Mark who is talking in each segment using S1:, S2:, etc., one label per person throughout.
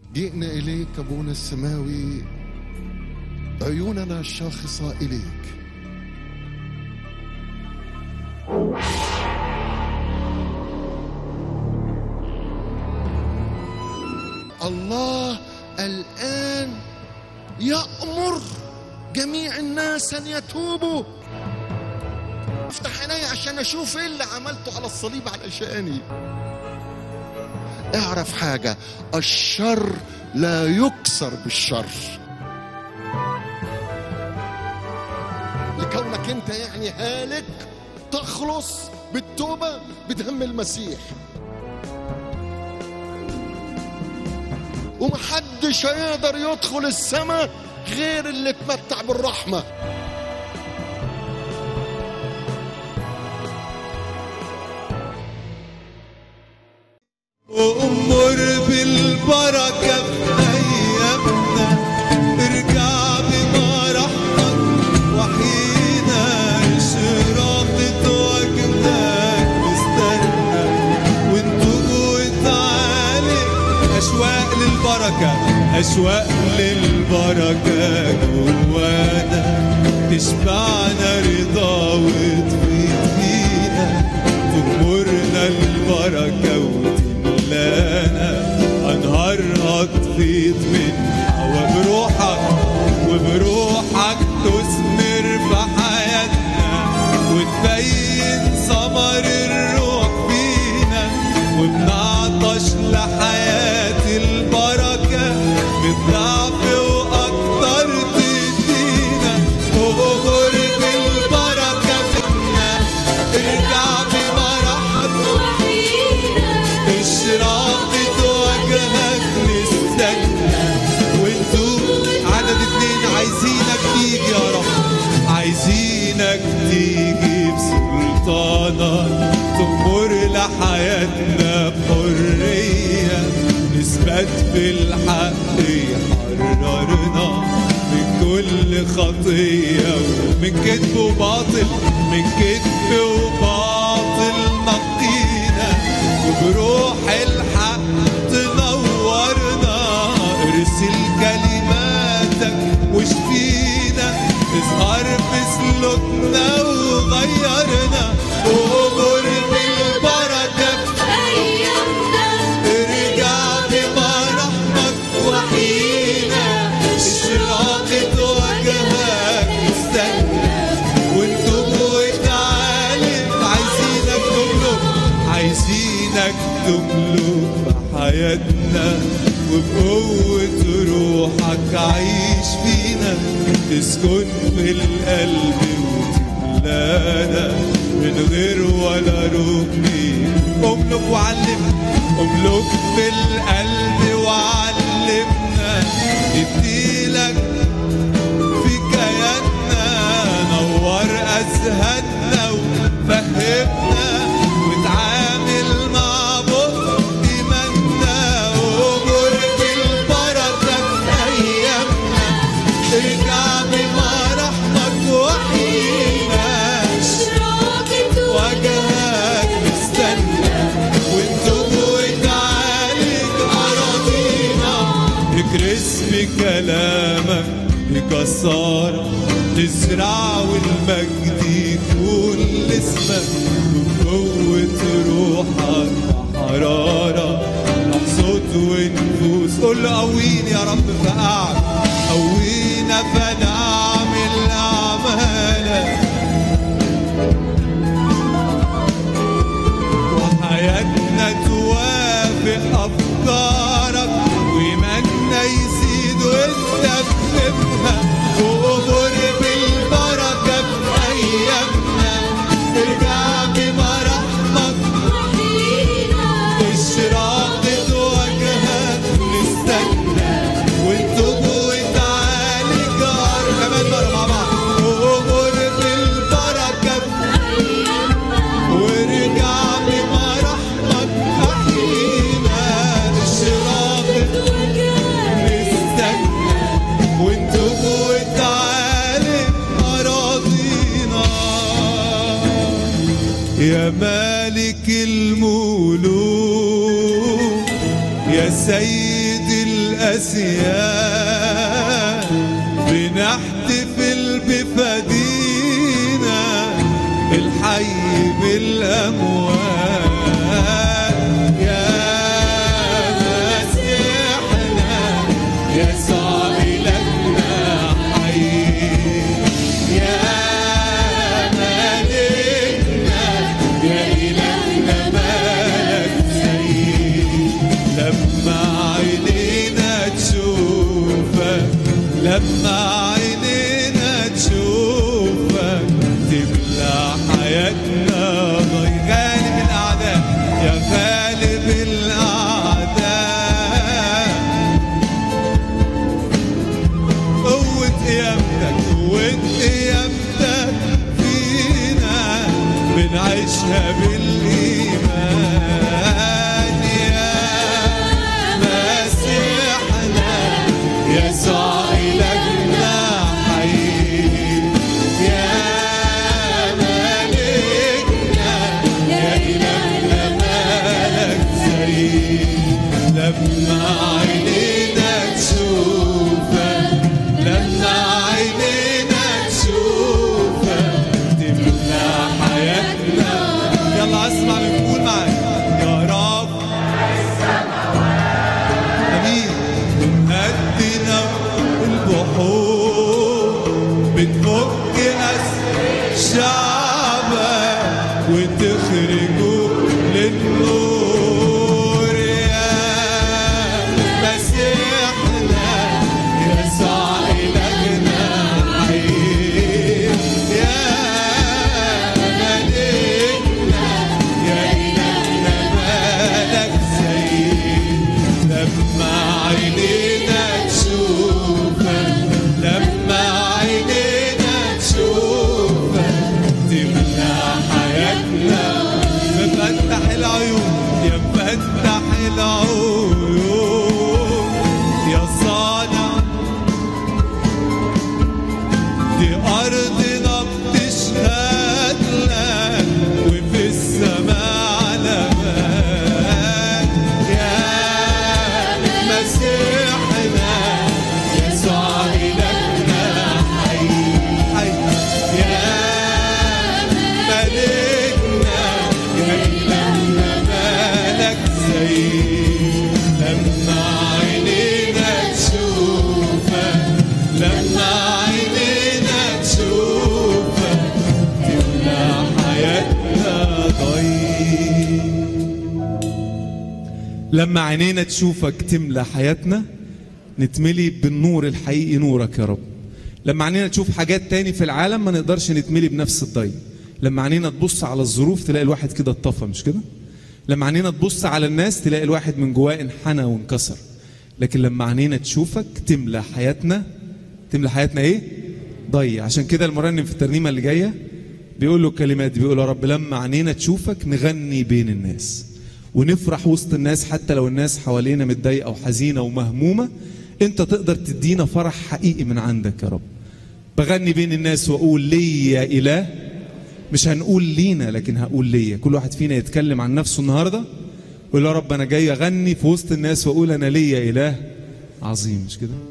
S1: جئنا إليك أبونا السماوي عيوننا شاخصة إليك الله الآن يأمر جميع الناس أن يتوبوا افتح عيني عشان أشوف إيه اللي عملته على الصليب علشاني اعرف حاجة الشر لا يكسر بالشر لكونك انت يعني هالك تخلص بالتوبة بدم المسيح ومحدش هيقدر يدخل السماء غير اللي اتمتع بالرحمة
S2: وأمر بالبركة في أيامنا ارجع بما رحمك وحينا إشراقة وجهك مستنى وانتوا وتعالي أشواق للبركة أشواق للبركة جوانا تشبعنا رضا وتفيد فينا تغمرنا البركة وتملانا أنهارها تفيض من هوا بروحك وبروحك تثمر في حياتنا وتبين ثمر الروح فينا وبنعطش لحياة البركة بالضعف وأكتر تدينا وأمر بالبركة فينا ارجع بمرحمة اشراقة وجهك نستنى وانتوا عدد اتنين عايزينك تيجي يا رب عايزينك تيجي بسلطانك تمر لحياتنا بحرية نثبت بالحق يحررنا من كل خطية ومن كذب وباطل من كذب وباطل نقينا وبروح الحق تنورنا ارسل كلماتك واشفينا اظهر في سلوكنا وغيرنا وامر بالبركه ارجع بمرحمك وحينا اشراقة وجهك استنى وانتم وتعالي عايزينك تملك عايزينك تملك بحياتنا وبقوة روحك عيش فينا تسكن في القلب وتملانا من غير ولا ركن املك وعلمنا املك في القلب وعلمنا اديلك في كياننا نور اذهاننا وفهمنا وتعامل مع بطء ايماننا وامر بالبركه في ايامنا ارجع بمرحمك وحينا وجهك مستنى وانتم وتعالج اراضينا اكرس بكلامك بكسارة تزرع والمجد يكون لاسمك بقوة روحك وحرارة نحصد ونفوس قول له قويني يا رب فقعد قوينا فنعمل أعمالك وحياتنا توافق أفكارك وإيماننا يزيد وتتممها وأمر بالبركة في أيامنا ارجع بمرحمك إشراقة وجهك نستنى وانتم وانت ناسيان بنحتفل بفدينا الحي بالأموات يا مسيحنا يسوع إلهنا حي يا ملكنا يا إلهنا ملك سيد لما عينينا تشوفك لما عينينا تشوفك تملى حياتنا ضي غالب الأعداء يا غالب الأعداء قوة قيامتك قوة قيامتك فينا بنعيشها بالإيمان يا مسيحنا يسوع إلهنا حي يا ملكنا يا إلهنا ملك سيد لما عينينا تشوفك لما عينينا تشوفك تملى حياتنا يلا اسمع بنقول معاك يا رب امين هدينا البحور بتفك اسر شعبك وتخرجه للنور يا مسيحنا يسوع إلهنا حي يا ملكنا يا إلهنا ملك سيد لما عينينا تشوفك لما عينينا تشوفك تملى حياتنا مفتح العيون يا مفتح العيون يا صانع دي أرضنا بتشهد لك وفي السماء علامات يا مسيحنا يسوع إلهنا حي حي يا ملكنا يا إلهنا ملك سيد لما عينينا تشوفك لما عينينا تشوفك تملى حياتنا ضيق لما عينينا تشوفك تملى حياتنا نتملي بالنور الحقيقي نورك يا رب لما عينينا تشوف حاجات تاني في العالم ما نقدرش نتملي بنفس الضي لما عينينا تبص على الظروف تلاقي الواحد كده اتطفى مش كده لما عينينا تبص على الناس تلاقي الواحد من جواه انحنى وانكسر لكن لما عينينا تشوفك تملى حياتنا تملى حياتنا ايه ضي عشان كده المرنم في الترنيمه اللي جايه بيقول له الكلمات دي بيقول يا رب لما عينينا تشوفك نغني بين الناس ونفرح وسط الناس حتى لو الناس حوالينا متضايقه وحزينه ومهمومه انت تقدر تدينا فرح حقيقي من عندك يا رب بغني بين الناس واقول لي يا اله مش هنقول لينا لكن هقول ليا كل واحد فينا يتكلم عن نفسه النهارده ويقول يا رب انا جاي اغني في وسط الناس واقول انا ليا اله عظيم مش كده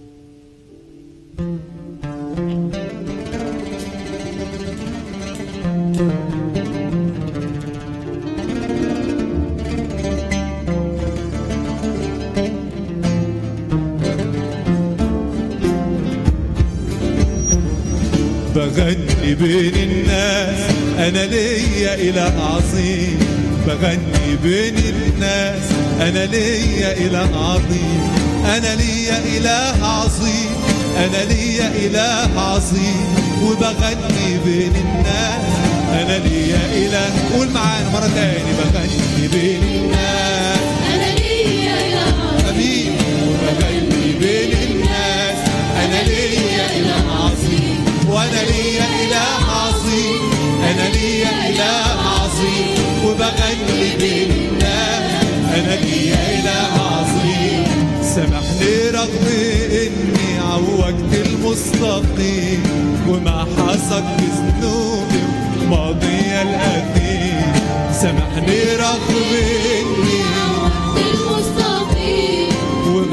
S2: بغني بين الناس انا ليا اله عظيم بغني بين الناس انا ليا اله عظيم انا ليا اله عظيم انا ليا اله عظيم وبغني بين الناس انا ليا اله قول معانا مره تاني بغني بين الناس
S3: أنا ليا إله
S2: امين وبغني بين الناس انا ليا اله عظيم وانا ليا اله عظيم انا ليا اله عظيم وبغني بين الناس انا ليا اله عظيم سامحني رغم اني عوجت المستقيم وما حصل بذنوبي ماضي القديم سامحني رغم اني
S3: وقت المستقيم
S2: وما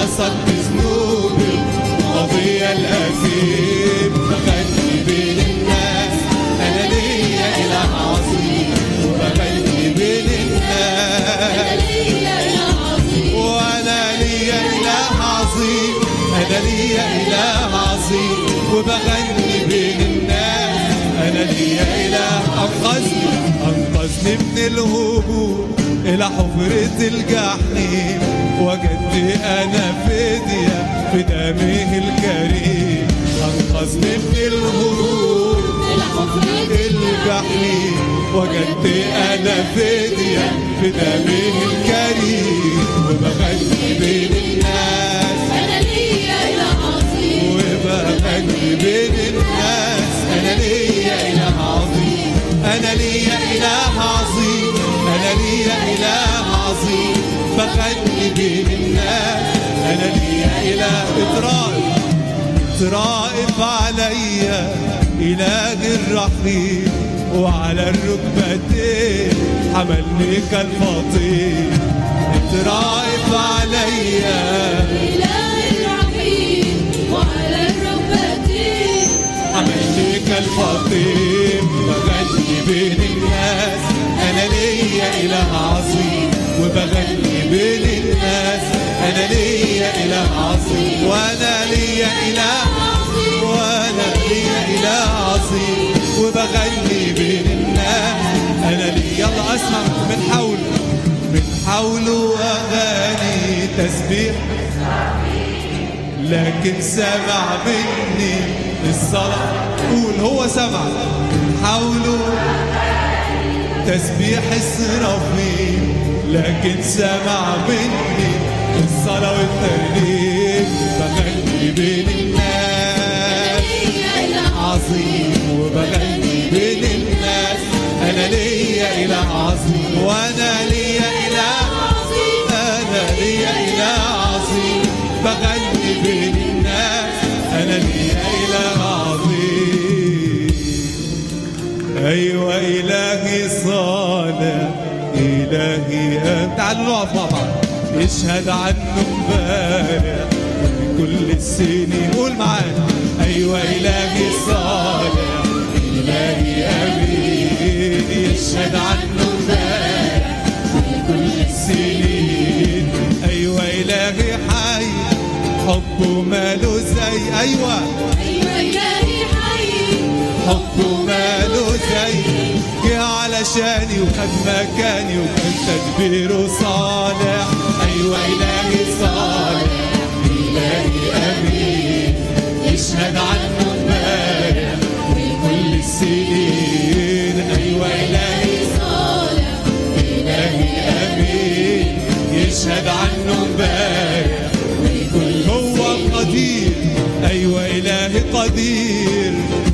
S2: قصدت ذنوبي قضية الأثيم بغني بين الناس أنا ليا إله عظيم وبغني بين الناس
S3: ليا يا عظيم
S2: وانا ليا اله عظيم انا ليا اله عظيم وبغني بين الناس انا ليا اله انقذني انقذني من الهبوط الى حفرة الجحيم وجدت انا فدية في دمه الكريم انقذني من الهبوط
S3: إلى حفرة
S2: الجحيم وجدت انا فدية في دمه الكريم وبغني بين الناس
S3: أنا ليا إله عظيم
S2: وبغني بين الناس انا ليا اله عظيم انا ليا اله عظيم انا ليا اله عظيم بغني بين الناس انا ليا اله اترائف ترائف عليا إله الرحيم وعلى الركبتين حملني كالفطير ترائف عليا
S3: إله الرحيم وعلى الركبتين
S2: حملني كالفطير بغني بين الناس أنا ليا إله عظيم وبغني بين الناس أنا ليا إله عظيم وأنا ليا إله وانا لي اله عظيم وبغني بين الناس انا لي يلا اسمع من حوله من حوله اغاني تسبيح لكن سمع مني الصلاة قول هو سمع من حوله تسبيح السرافيم لكن سمع مني الصلاة والترنيم بغني بين الناس
S3: ليا إله
S2: عظيم وبغني بين الناس انا ليا اله عظيم وانا ليا اله
S3: عظيم
S2: انا ليا اله عظيم بغني بين الناس انا ليا اله عظيم ايوه الهي صالح الهي أم تعالوا نقف مع بعض اشهد عنه امبارح كل السنين قول معانا ايوه الهي صالح الهي امين يشهد عنه امبارح كل السنين ايوه الهي حي حبه ماله زي ايوه
S3: أيوة إلهي حي
S2: حبه ماله زي جه علشاني وخد مكاني وكان تدبيره صالح ايوه الهي صالح الهي امين يشهد عنه امبارح كل السنين ايوه الهي
S3: صالح
S2: الهي امين يشهد عنه امبارح كل هو قدير ايوه الهي قدير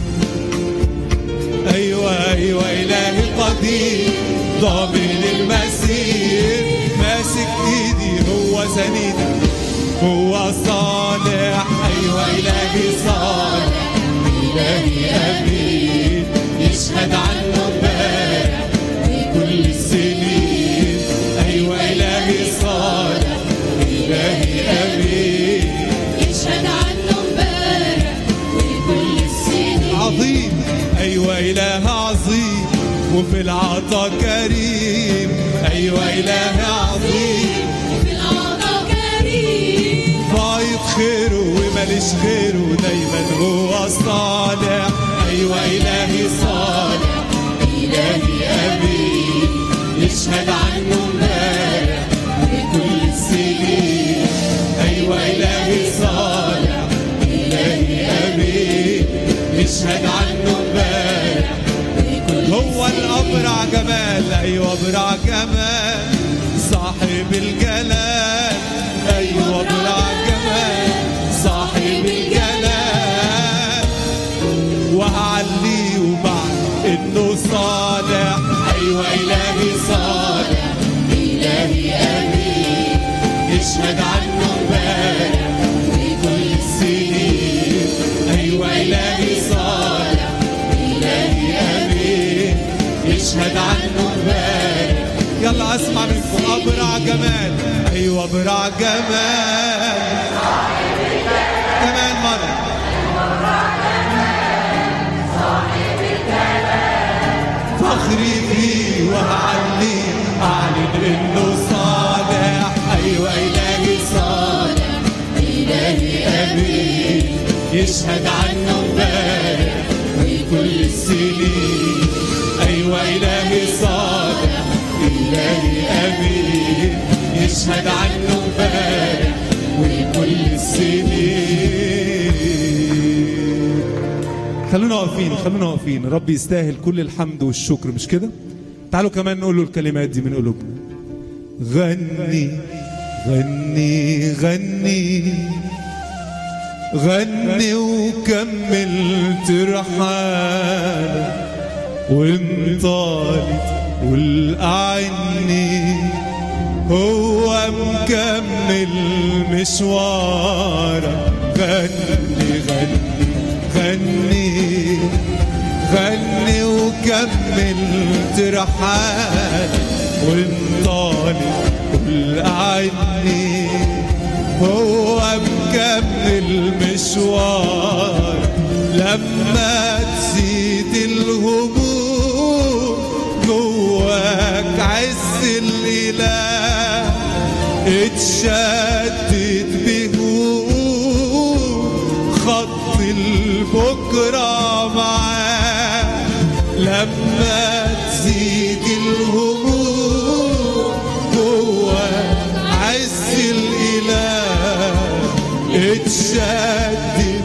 S2: ايوه ايوه الهي قدير ضامن المسير ماسك ايدي هو سندي هو صالح ايوه الهي صالح الهي امين يشهد عنه امبارح كل السنين ايوه الهي صالح الهي امين
S3: يشهد عنه امبارح وكل السنين
S2: عظيم ايوه اله عظيم وفي العطا كريم ايوه اله عظيم
S3: في العطا كريم
S2: فايض خيره وماليش غيره دايما هو صالح ايوه الهي صالح الهي امين يشهد عنه امبارح كل السنين ايوه الهي صالح الهي امين يشهد عنه امبارح هو الابرع جمال ايوه ابرع جمال صاحب الجلال ايوه ابرع جمال صاحب الجلال وهعليه وبعد انه صالح ايوه الهي صالح الهي امين يشهد عنه امبارح كل السنين ايوه الهي صالح الهي امين يشهد عنه امبارح يلا اسمع منكم ابرع جمال ايوه ابرع جمال يشهد عنه امبارح وكل السنين أيوة إلهي صالح إلهي أمين يشهد عنه امبارح وكل السنين خلونا واقفين خلونا واقفين رب يستاهل كل الحمد والشكر مش كده تعالوا كمان نقول له الكلمات دي من قلوبنا غني غني غني غني وكمل ترحالك وانطالت والأعني هو مكمل مشوارك غني غني غني غني وكمل ترحالك وانطالت والأعني هو مكمل مشوار لما تزيد الهموم جواك عز الإله اتشدد بهموم خط البكرة معاه لما تزيد الهموم جواك عز الإله اتشدد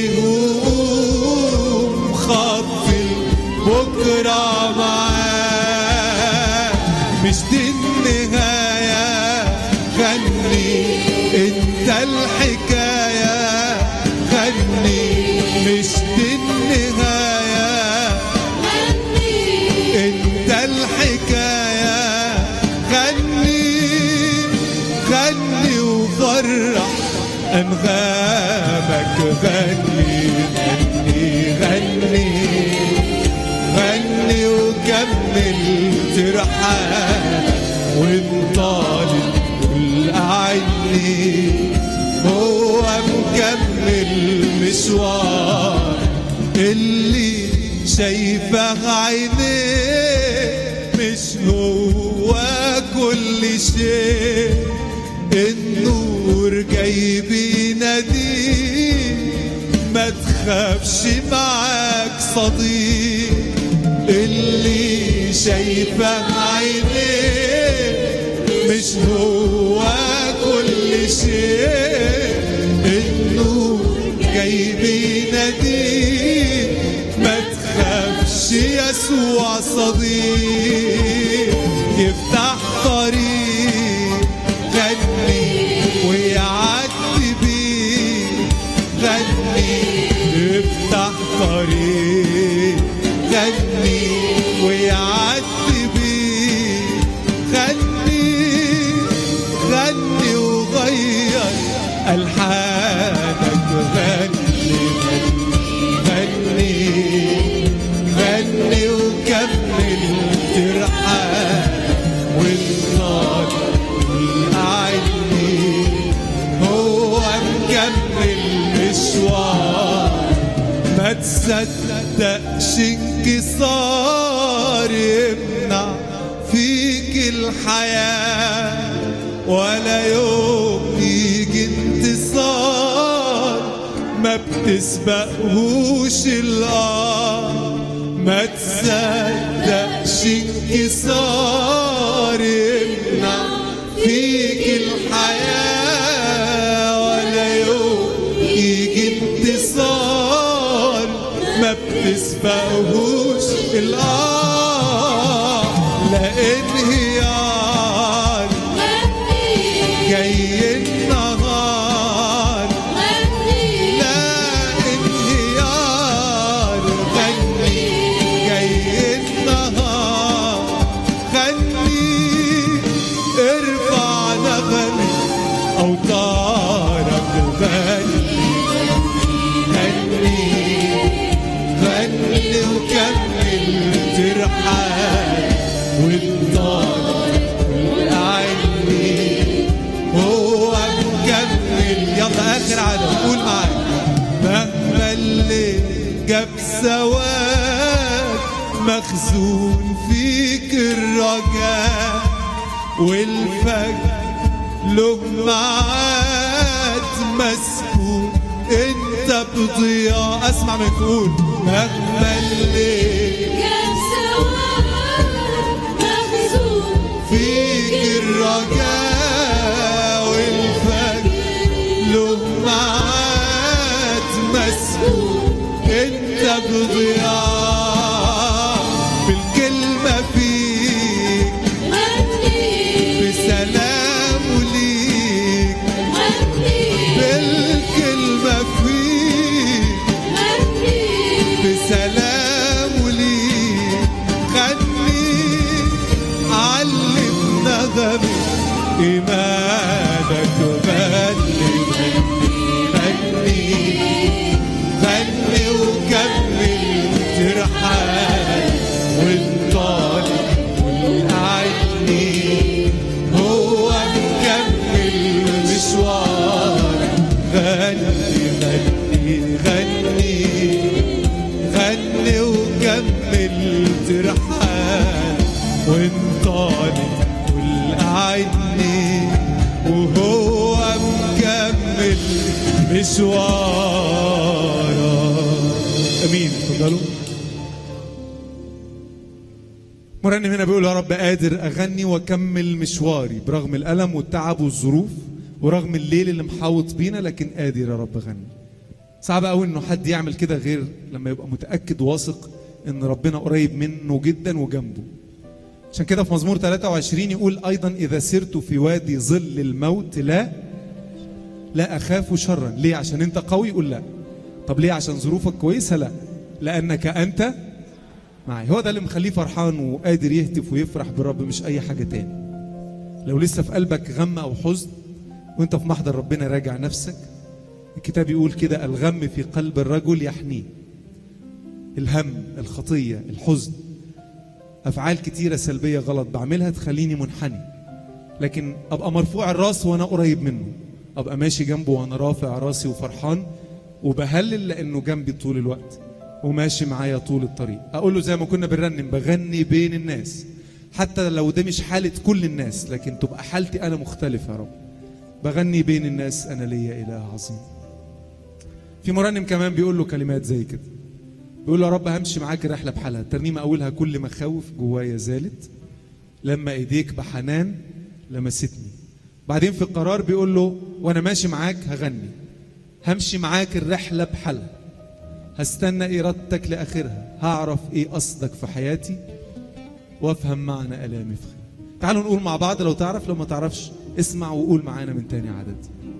S2: بهموم خط بكرة معاه مش دي النهاية غني انت الحكاية غني مش دي النهاية انت الحكاية غني غني وفرح انغامك غني غني غني غني وكمل ترحال وانطالب والأعني هو مكمل مشوار اللي شايفه عينيه مش هو كل شيء النور جاي بيناديك ما تخافش معاك صديق اللي شايفه عينيه مش هو كل شيء النور جاي بيناديك ما تخافش يسوع صديق يفتح طريق غني ويعدي بيك غني افتح طريق غني ويعدي بيك غني غني وغير ألحانك غني غني غني وكمل ترحال والنار والأعني هو مكمل مشوار ما تصدقش انكسار يمنع فيك الحياة ولا يوم يجي انتصار ما بتسبقهوش الأرض ما تصدقش انكسار يمنع فيك الحياة ولا يوم يجي انتصار ما بتسبقهوش الآه لا انهيار جاي النهار لا انهيار غني جاي النهار غني ارفع نغمة أوتارك غني غني غني وكمل ترحال والنار والأعني هو مكمل يلا آخر عدد قول معايا مهما الليل جاب سواد مخزون فيك الرجاء والفجر له معاد مسكون انت بضياع اسمع من تقول مهما الليل
S3: كان سواء مخزون
S2: فيك الرجاء والفجر له معاد مسكون انت بضياع بالكلمة فيك
S3: غني
S2: بسلام وليك
S3: غني
S2: بالكلمة فيك
S3: غني
S2: بسلام وليك غني علم نغمي إيمانك غني غني غني غني وكمل ترحال والطالب والقعدني هو مكمل مشوار غني غني غني غني وكمل ترحال وانطالب والقعدني وهو مكمل مشواره امين اتفضلوا مرنم هنا بيقول يا رب قادر اغني واكمل مشواري برغم الالم والتعب والظروف ورغم الليل اللي محاوط بينا لكن قادر يا رب اغني صعب قوي انه حد يعمل كده غير لما يبقى متاكد واثق ان ربنا قريب منه جدا وجنبه عشان كده في مزمور 23 يقول ايضا اذا سرت في وادي ظل الموت لا لا اخاف شرا ليه عشان انت قوي يقول لا طب ليه عشان ظروفك كويسه لا لانك انت معي هو ده اللي مخليه فرحان وقادر يهتف ويفرح بالرب مش اي حاجه تاني لو لسه في قلبك غم او حزن وانت في محضر ربنا راجع نفسك الكتاب يقول كده الغم في قلب الرجل يحنيه الهم الخطيه الحزن افعال كتيره سلبيه غلط بعملها تخليني منحني لكن ابقى مرفوع الراس وانا قريب منه ابقى ماشي جنبه وانا رافع راسي وفرحان وبهلل لانه جنبي طول الوقت وماشي معايا طول الطريق اقول له زي ما كنا بنرنم بغني بين الناس حتى لو ده مش حالة كل الناس لكن تبقى حالتي انا مختلفة يا رب بغني بين الناس انا ليا اله عظيم في مرنم كمان بيقول له كلمات زي كده بيقول له يا رب همشي معاك الرحلة بحالها الترنيمة اولها كل مخاوف جوايا زالت لما ايديك بحنان لمستني بعدين في القرار بيقول له وانا ماشي معاك هغني همشي معاك الرحلة بحالها هستنى إرادتك لآخرها هعرف إيه قصدك في حياتي وافهم معنى ألامي في خير تعالوا نقول مع بعض لو تعرف لو ما تعرفش اسمع وقول معانا من تاني عدد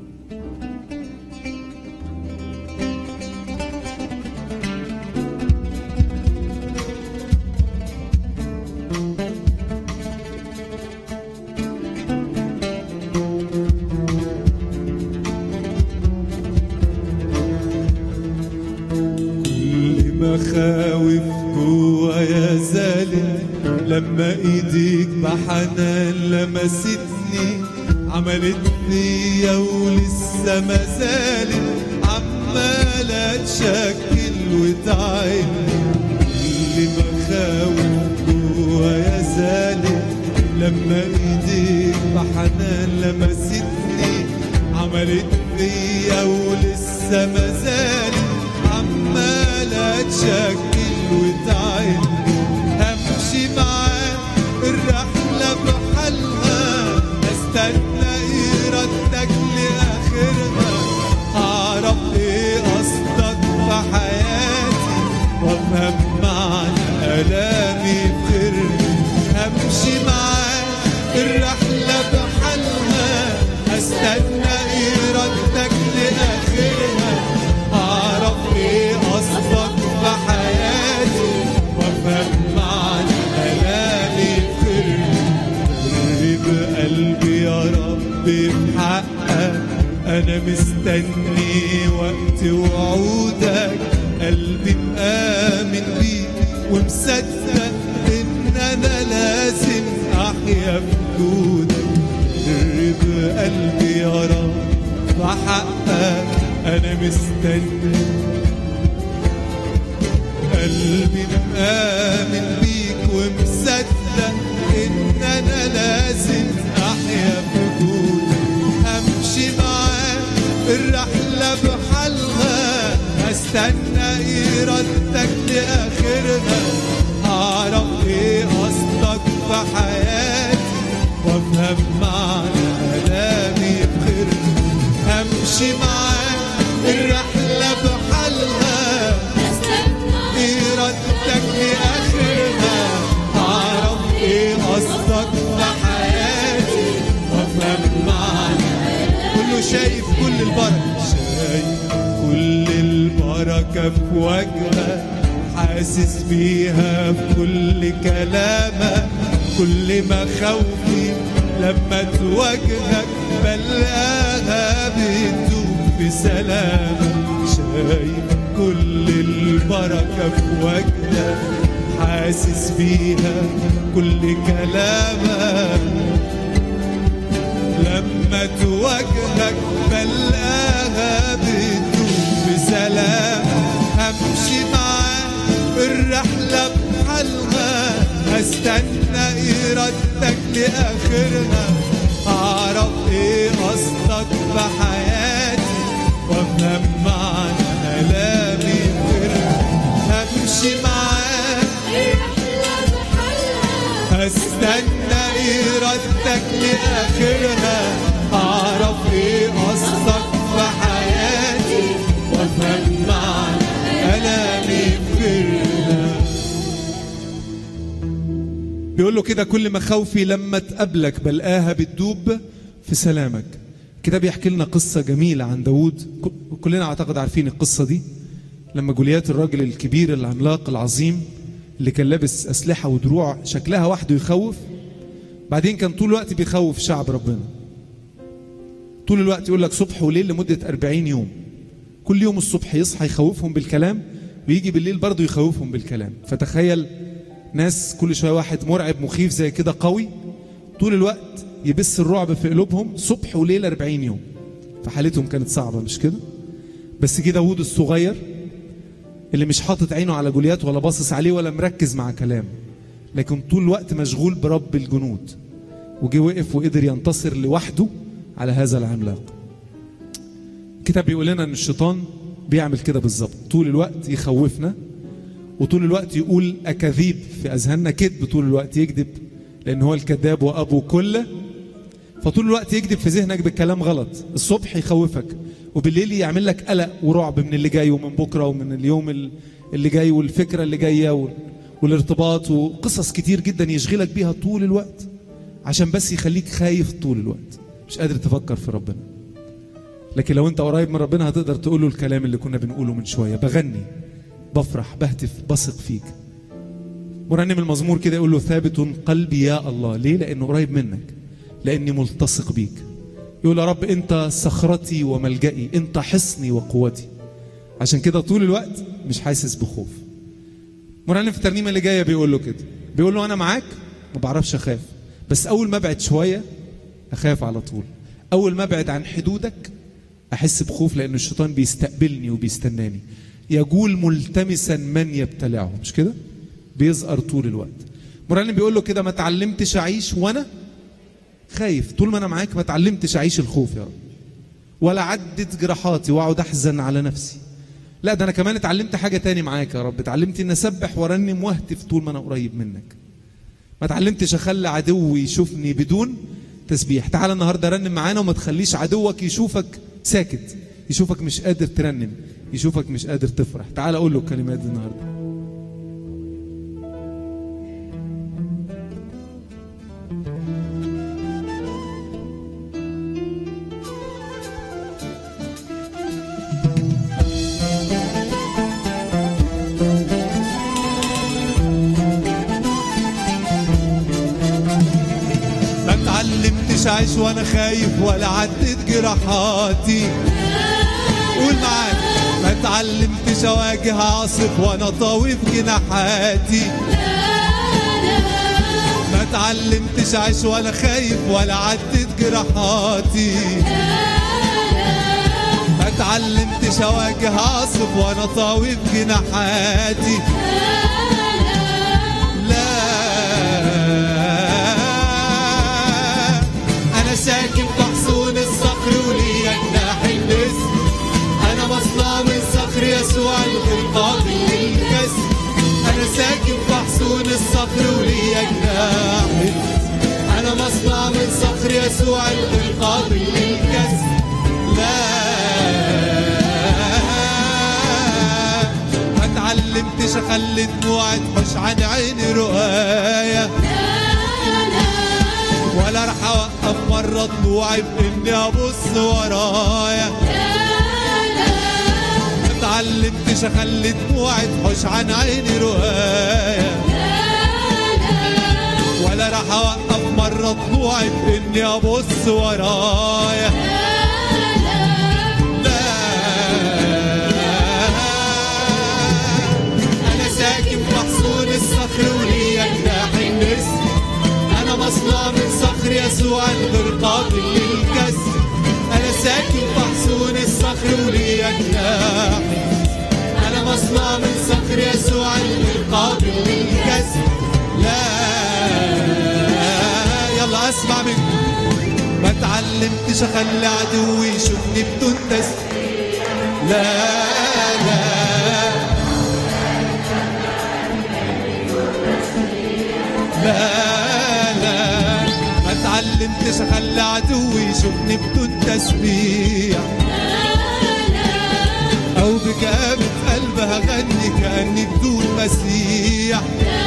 S2: كل مخاوف جوايا زالت لما ايديك بحنان لمستني عملت فيا ولسه ما زالت عمالة تشكل وتعبني كل مخاوف جوايا زالت لما ايديك بحنان لمستني عملت فيا ولسه ما زالت عمالة تشكل وتعبني همشي معاك الرحلة بحالها استنى إرادتك لآخرها هعرف إيه قصدك في حياتي وأفهم معنى ألامي بخيرها همشي معاك الرحلة بحالها استنى إرادتك لآخرها أعرف إيه قصدك في حياتي وأفهم معنى ألامي بخيرها قرب قلبي يا رب بحقك أنا مستني وقت وعودك قلبي مآمن بيك ومصدق إن أنا لازم أحيا في وجودك قرب قلبي يا رب بحقك أنا مستني قلبي مآمن بيك ومصدق إن أنا لازم أحيا في وجودك همشي معاك الرحلة بحالها هستنى إرادتك لآخرها أعرف إيه قصدك في حياتي وأفهم معنى كلامي بخيرته أمشي معاك الرحلة بحالها
S3: استنى
S2: إرادتك لآخرها أعرف إيه قصدك في حياتي وأفهم معنى كله شايف كل البركة شايف كل البركة في وجهك حاسس بيها في كل كلامك كل مخاوفي لما تواجهك بلقاها بتدوب في سلامك شايف كل البركة في وجهك حاسس بيها كل كلامك لما تواجهك بلقاها بتدوب بسلام همشي معاك الرحلة بحالها هستنى إرادتك لآخرها أعرف إيه قصدك في حياتي وأفهم معنى كلامي بغيرها همشي معاك
S3: الرحلة بحالها
S2: استنى إرادتك لآخرها أعرف إيه قصدك في حياتي وأفهم معنى كلامي بغيرها بيقول له كده كل مخاوفي لما تقابلك بلقاها بتدوب في سلامك كده بيحكي لنا قصة جميلة عن داوود ك- كلنا أعتقد عارفين القصة دي لما جوليات الراجل الكبير العملاق العظيم اللي كان لابس أسلحة ودروع شكلها وحده يخوف بعدين كان طول الوقت بيخوف شعب ربنا طول الوقت يقول لك صبح وليل لمدة 40 يوم كل يوم الصبح يصحى يخوفهم بالكلام ويجي بالليل برضه يخوفهم بالكلام فتخيل ناس كل شوية واحد مرعب مخيف زي كده قوي طول الوقت يبث الرعب في قلوبهم صبح وليل 40 يوم فحالتهم كانت صعبة مش كده بس جه داوود الصغير اللي مش حاطط عينه على جوليات ولا باصص عليه ولا مركز مع كلام لكن طول الوقت مشغول برب الجنود وجه وقف وقدر ينتصر لوحده على هذا العملاق الكتاب بيقول لنا ان الشيطان بيعمل كده بالظبط طول الوقت يخوفنا وطول الوقت يقول اكاذيب في اذهاننا كذب طول الوقت يكذب لان هو الكذاب وابو كل فطول الوقت يكذب في ذهنك بكلام غلط الصبح يخوفك وبالليل يعمل لك قلق ورعب من اللي جاي ومن بكره ومن اليوم ال- اللي جاي والفكره اللي جايه وال- والارتباط وقصص كتير جدا يشغلك بيها طول الوقت عشان بس يخليك خايف طول الوقت مش قادر تفكر في ربنا لكن لو انت قريب من ربنا هتقدر تقول له الكلام اللي كنا بنقوله من شويه بغني بفرح بهتف بثق فيك مرنم المزمور كده يقول له ثابت قلبي يا الله ليه لانه قريب منك لاني ملتصق بيك يقول يا رب انت صخرتي وملجئي انت حصني وقوتي عشان كده طول الوقت مش حاسس بخوف مرنم في الترنيمه اللي جايه بيقول له كده بيقول له انا معاك ما بعرفش اخاف بس اول ما ابعد شويه اخاف على طول اول ما ابعد عن حدودك احس بخوف لان الشيطان بيستقبلني وبيستناني يجول ملتمسا من يبتلعه مش كده بيظهر طول الوقت مرنم بيقول له كده ما اتعلمتش اعيش وانا خايف طول ما انا معاك ما اتعلمتش اعيش الخوف يا رب ولا عدت جراحاتي واقعد احزن على نفسي لا ده انا كمان اتعلمت حاجه تاني معاك يا رب اتعلمت ان اسبح وارنم واهتف طول ما انا قريب منك ما اتعلمتش اخلي عدوي يشوفني بدون تسبيح تعال النهارده رنم معانا وما تخليش عدوك يشوفك ساكت يشوفك مش قادر ترنم يشوفك مش قادر تفرح تعال اقول له الكلمات دي النهارده ما اتعلمتش اعيش وانا خايف ولا عدت جراحاتي قول معاك ما اتعلمتش اواجه عاصف وانا طاوي في جناحاتي ما اتعلمتش اعيش وانا خايف ولا عدت جراحاتي ما اتعلمتش اواجه عاصف وانا طاوي في جناحاتي لا انا ساكن في حصون الصخر وليا جناح النسر انا مصنع من صخر يسوع يسوع الغير قابل للكسر لا ما اتعلمتش اخلي دموعي تحوش عن عيني رؤايا ولا راح اوقف مره طلوعي باني ابص ورايا ما اتعلمتش اخلي دموعي تحوش عن عيني رؤايا ولا راح اوقف مره طلوعي باني ابص ورايا لا انا ساكن في حصون الصخر وليا جناح النسر انا مصنوع من صخر يسوع الغير قابل للكسر انا ساكن في حصون الصخر وليا جناح انا مصنوع من صخر يسوع الغير قابل للكسر لا يلا اسمع منكم ما اتعلمتش اخلي عدوي يشوفني بدون تسليم لا لا لا لا ما اتعلمتش اخلي عدوي يشوفني بدون تسبيح او بكابة قلب هغني كاني بدون مسيح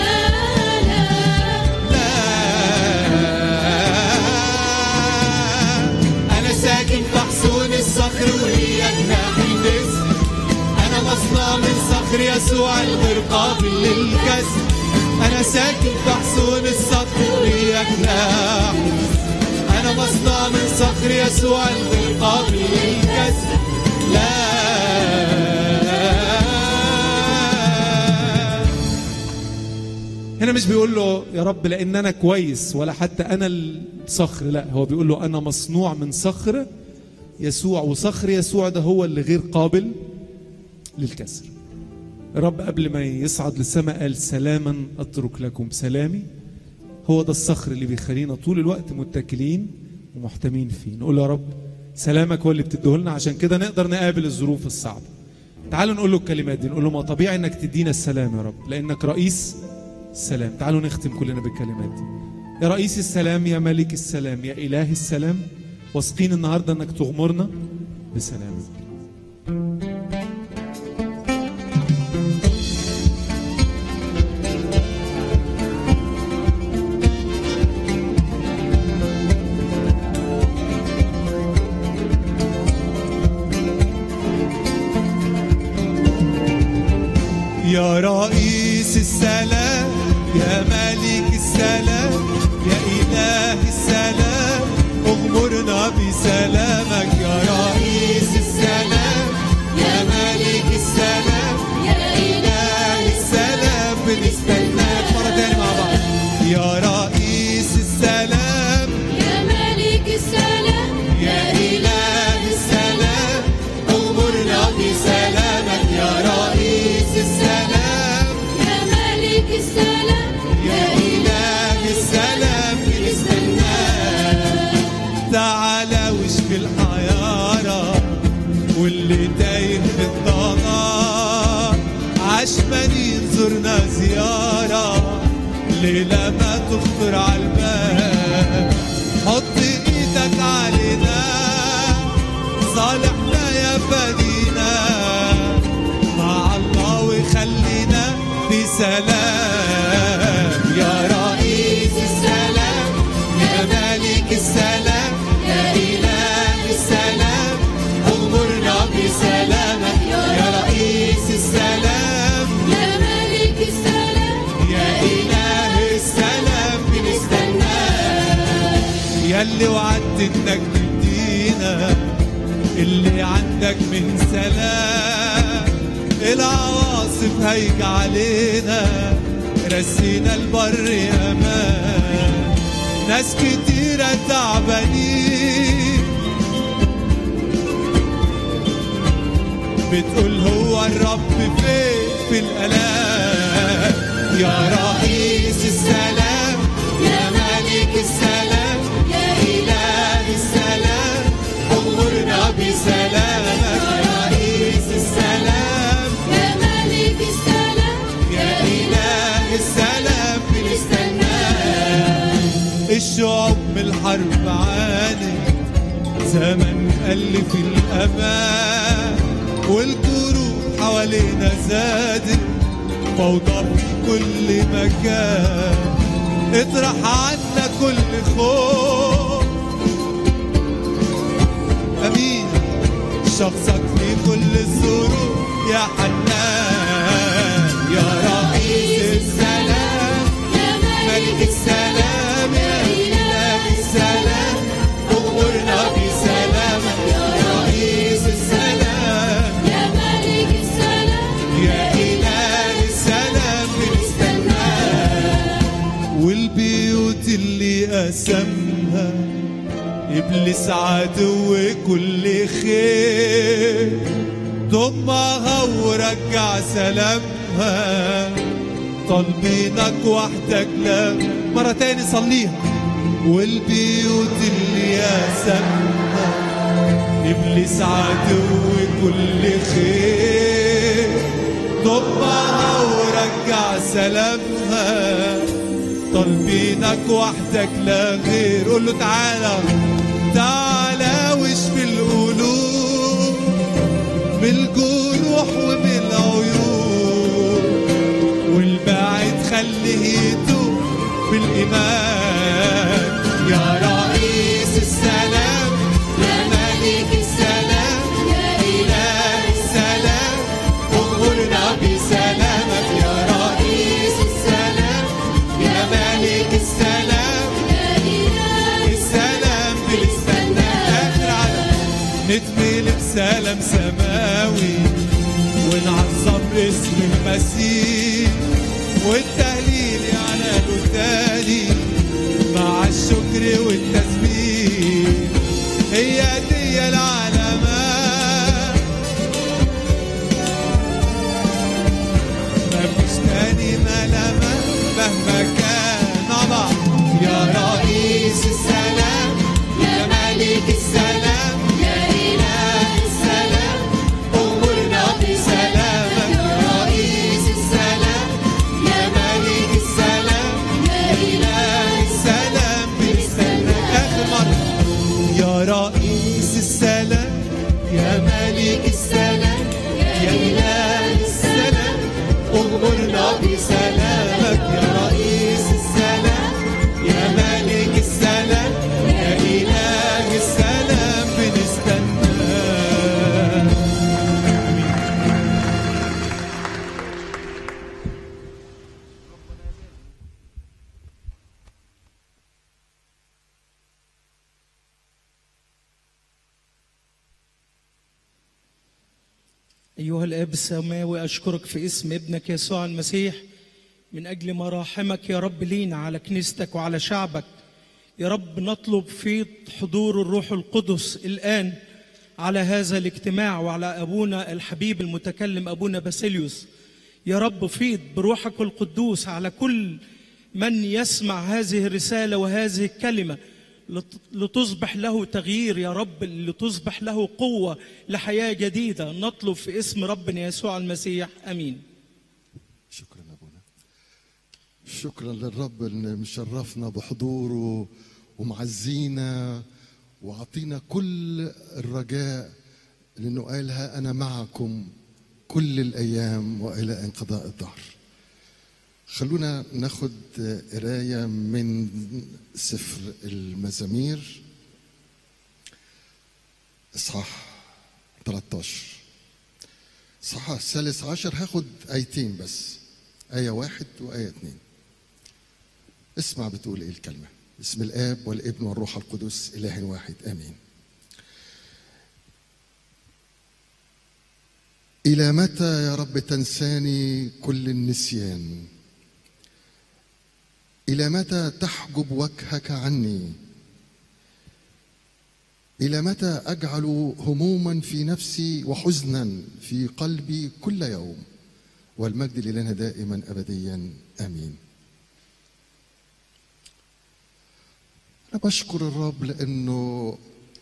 S2: لا انا ساكن في حصون الصخر وليا جناح النسر انا مصنوع من صخر يسوع الغير قابل للكسر انا ساكن في حصون الصخر وليا جناح انا مصنوع من صخر يسوع الغير قابل للكسر لا هنا مش بيقول له يا رب لان انا كويس ولا حتى انا الصخر لا هو بيقول له انا مصنوع من صخر يسوع وصخر يسوع ده هو اللي غير قابل للكسر الرب قبل ما يصعد للسماء قال سلاما اترك لكم سلامي هو ده الصخر اللي بيخلينا طول الوقت متكلين ومحتمين فيه نقول له يا رب سلامك هو اللي بتديه لنا عشان كده نقدر نقابل الظروف الصعبه تعالوا نقول له الكلمات دي نقول له ما طبيعي انك تدينا السلام يا رب لانك رئيس السلام تعالوا نختم كلنا بالكلمات دي يا رئيس السلام يا ملك السلام يا اله السلام واثقين النهارده انك تغمرنا بسلامك يا رئيس السلام يا ملك السلام يا إله السلام اغمرنا بسلامك يا رئيس السلام يا ملك السلام
S3: يا
S2: إله السلام بنستناك مرة تانية مع بعض يا رئيس السلام
S3: يا ملك السلام
S2: يا إله السلام اغمرنا بسلامك يا رئيس السلام
S3: يا ملك السلام
S2: يا إله السلام بنستناك تعالى واشفي الحيارة واللي تايه في الضلال عشمان ينظرنا زيارة ليلة ما تخطر على الباب حط ايدك علينا صالحنا يا فدينا مع الله وخلينا بسلام يا رئيس السلام يا ملك السلام يا إله السلام اغمرنا بسلامك يا رئيس السلام
S3: يا ملك السلام
S2: يا إله السلام بنستناك ياللي وعدت انك تدينا اللي عندك من سلام العواصف هيجي علينا رسينا البر امان ناس كتيرة تعبانين بتقول هو الرب فين في الألام يا رئيس السلام يا ملك السلام يا إله السلام أمرنا بسلامك يا رئيس السلام
S3: يا ملك السلام
S2: يا إله السلام بنستناك الشعوب من الحرب عاد زمن قل في الأمان والجروح حوالينا زادت فوضى في كل مكان اطرح عنا كل خوف أمين شخصك في كل الظروف يا حنان يا رئيس السلام
S3: يا
S2: ملك السلام يا إله السلام أمرنا بسلامك يا رئيس السلام
S3: يا ملك السلام
S2: يا إله السلام بنستناك والبيوت اللي قسمها إبليس عدو كل خير ضمها ورجع سلامها طالبينك وحدك لا مرة تاني صليها والبيوت اللي قسمها إبليس عدو كل خير ضمها ورجع سلامها طالبينك وحدك لا غير قول له تعالى تعالى واشفي القلوب من الجروح ومن العيوب والبعيد خليه يتوب بالإيمان يا رئيس السلام يا ملك السلام يا إله السلام أمرنا بسلامك يا رئيس السلام يا ملك السلام
S3: يا إله
S2: السلام بنستنى آخر عدد نتملي بسلام سماوي ونعظم اسم المسيح والتهليل يعلنوا تاني مع الشكر والتسبيح هي دي العلامات مفيش تاني ملامة مهما كان مع بعض يا رئيس السلام يا ملك السلام يا إله السلام أمرنا بسلامك يا رئيس السلام يا ملك السلام يا إله السلام بنستنى آخر مرة يا رئيس السلام يا ملك السلام يا إله السلام أمرنا بسلامك يا رئيس السلام يا ملك السلام يا إله السلام بنستناك
S4: أيها الآب السماوي أشكرك في اسم ابنك يسوع المسيح من أجل مراحمك يا رب لينا على كنيستك وعلى شعبك يا رب نطلب في حضور الروح القدس الآن على هذا الاجتماع وعلى أبونا الحبيب المتكلم أبونا باسيليوس يا رب فيض بروحك القدوس على كل من يسمع هذه الرسالة وهذه الكلمة لت- لتصبح له تغيير يا رب لتصبح له قوة لحياة جديدة نطلب في اسم ربنا يسوع المسيح أمين
S1: شكرا ابونا شكرا للرب ان مشرفنا بحضوره ومعزينا وعطينا كل الرجاء لانه قالها انا معكم كل الايام والى انقضاء الدهر خلونا ناخد قرايه من سفر المزامير اصحاح 13 صح الثالث عشر هاخد آيتين بس آية واحد وآية اتنين اسمع بتقول إيه الكلمة بسم الآب والابن والروح القدس إله واحد آمين إلى متى يا رب تنساني كل النسيان إلى متى تحجب وجهك عني إلى متى أجعل هموما في نفسي وحزنا في قلبي كل يوم والمجد لنا دائما أبديا آمين أنا بشكر الرب لأنه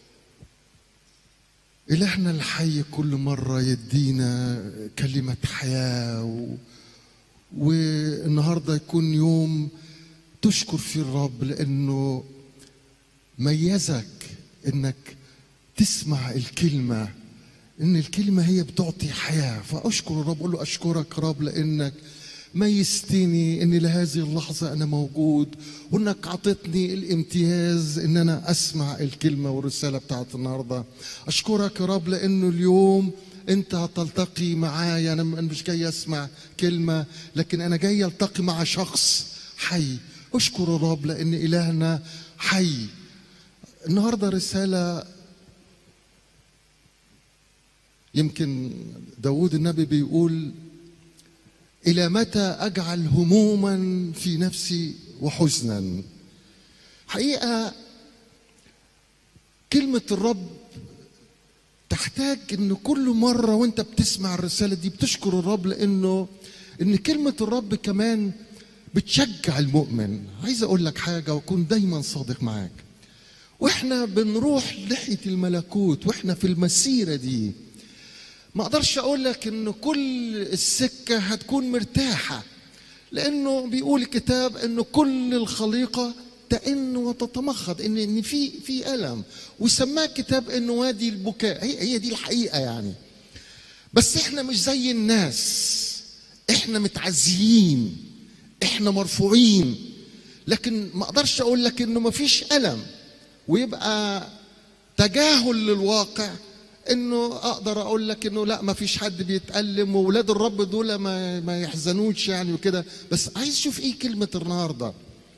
S1: إلهنا الحي كل مرة يدينا كلمة حياة و... والنهاردة يكون يوم تشكر فيه الرب لأنه ميزك انك تسمع الكلمة إن الكلمة هي بتعطي حياة فأشكر الرب أقول له أشكرك رب لأنك ميزتني إن لهذه اللحظة أنا موجود وإنك عطتني الامتياز إن أنا أسمع الكلمة والرسالة بتاعت النهاردة أشكرك يا رب لأنه اليوم أنت هتلتقي معايا أنا أنا مش جاي أسمع كلمة لكن أنا جاي ألتقي مع شخص حي أشكر الرب لأن إلهنا حي النهارده رسالة يمكن داود النبي بيقول إلى متى أجعل هموما في نفسي وحزنا حقيقة كلمة الرب تحتاج ان كل مرة وانت بتسمع الرسالة دي بتشكر الرب لانه ان كلمة الرب كمان بتشجع المؤمن عايز اقول لك حاجة واكون دايما صادق معاك واحنا بنروح ناحية الملكوت واحنا في المسيرة دي ما اقدرش اقول لك ان كل السكة هتكون مرتاحة لانه بيقول الكتاب انه كل الخليقة تئن وتتمخض ان ان في في الم وسماه الكتاب انه وادي البكاء هي هي دي الحقيقة يعني بس احنا مش زي الناس احنا متعزيين احنا مرفوعين لكن ما اقدرش اقول لك انه ما فيش الم ويبقى تجاهل للواقع انه اقدر اقول لك انه لا ما فيش حد بيتألم واولاد الرب دول ما ما يحزنوش يعني وكده بس عايز اشوف ايه كلمة النهارده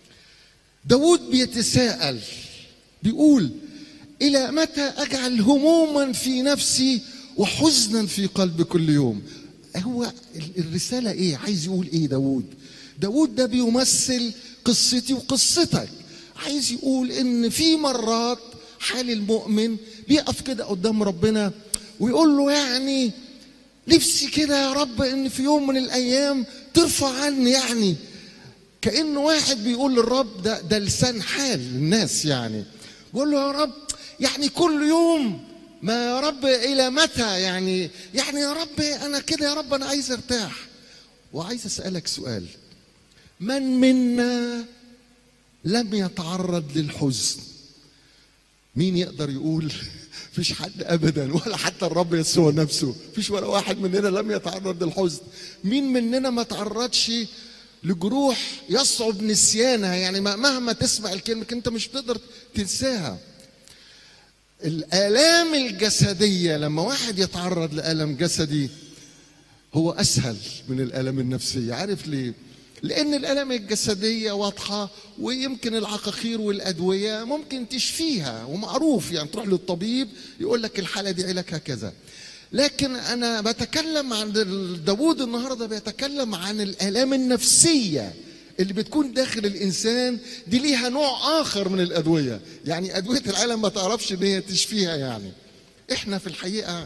S1: داود بيتساءل بيقول الى متى اجعل هموما في نفسي وحزنا في قلبي كل يوم هو الرسالة ايه عايز يقول ايه داود داود ده بيمثل قصتي وقصتك عايز يقول ان في مرات حال المؤمن بيقف كده قدام ربنا ويقول له يعني نفسي كده يا رب ان في يوم من الايام ترفع عني يعني كأن واحد بيقول للرب ده ده لسان حال الناس يعني بيقول له يا رب يعني كل يوم ما يا رب الى متى يعني يعني يا رب انا كده يا رب انا عايز ارتاح وعايز اسالك سؤال من منا لم يتعرض للحزن مين يقدر يقول فيش حد ابدا ولا حتى الرب يسوع نفسه فيش ولا واحد مننا لم يتعرض للحزن مين مننا ما تعرضش لجروح يصعب نسيانها يعني مهما تسمع الكلمه انت مش بتقدر تنساها الالام الجسديه لما واحد يتعرض لالم جسدي هو اسهل من الالام النفسيه عارف ليه لان الالام الجسديه واضحه ويمكن العقاقير والادويه ممكن تشفيها ومعروف يعني تروح للطبيب يقول لك الحاله دي علاجها كذا لكن انا بتكلم عن داوود النهارده بيتكلم عن الالام النفسيه اللي بتكون داخل الانسان دي ليها نوع اخر من الادويه يعني ادويه العالم ما تعرفش ان هي تشفيها يعني احنا في الحقيقه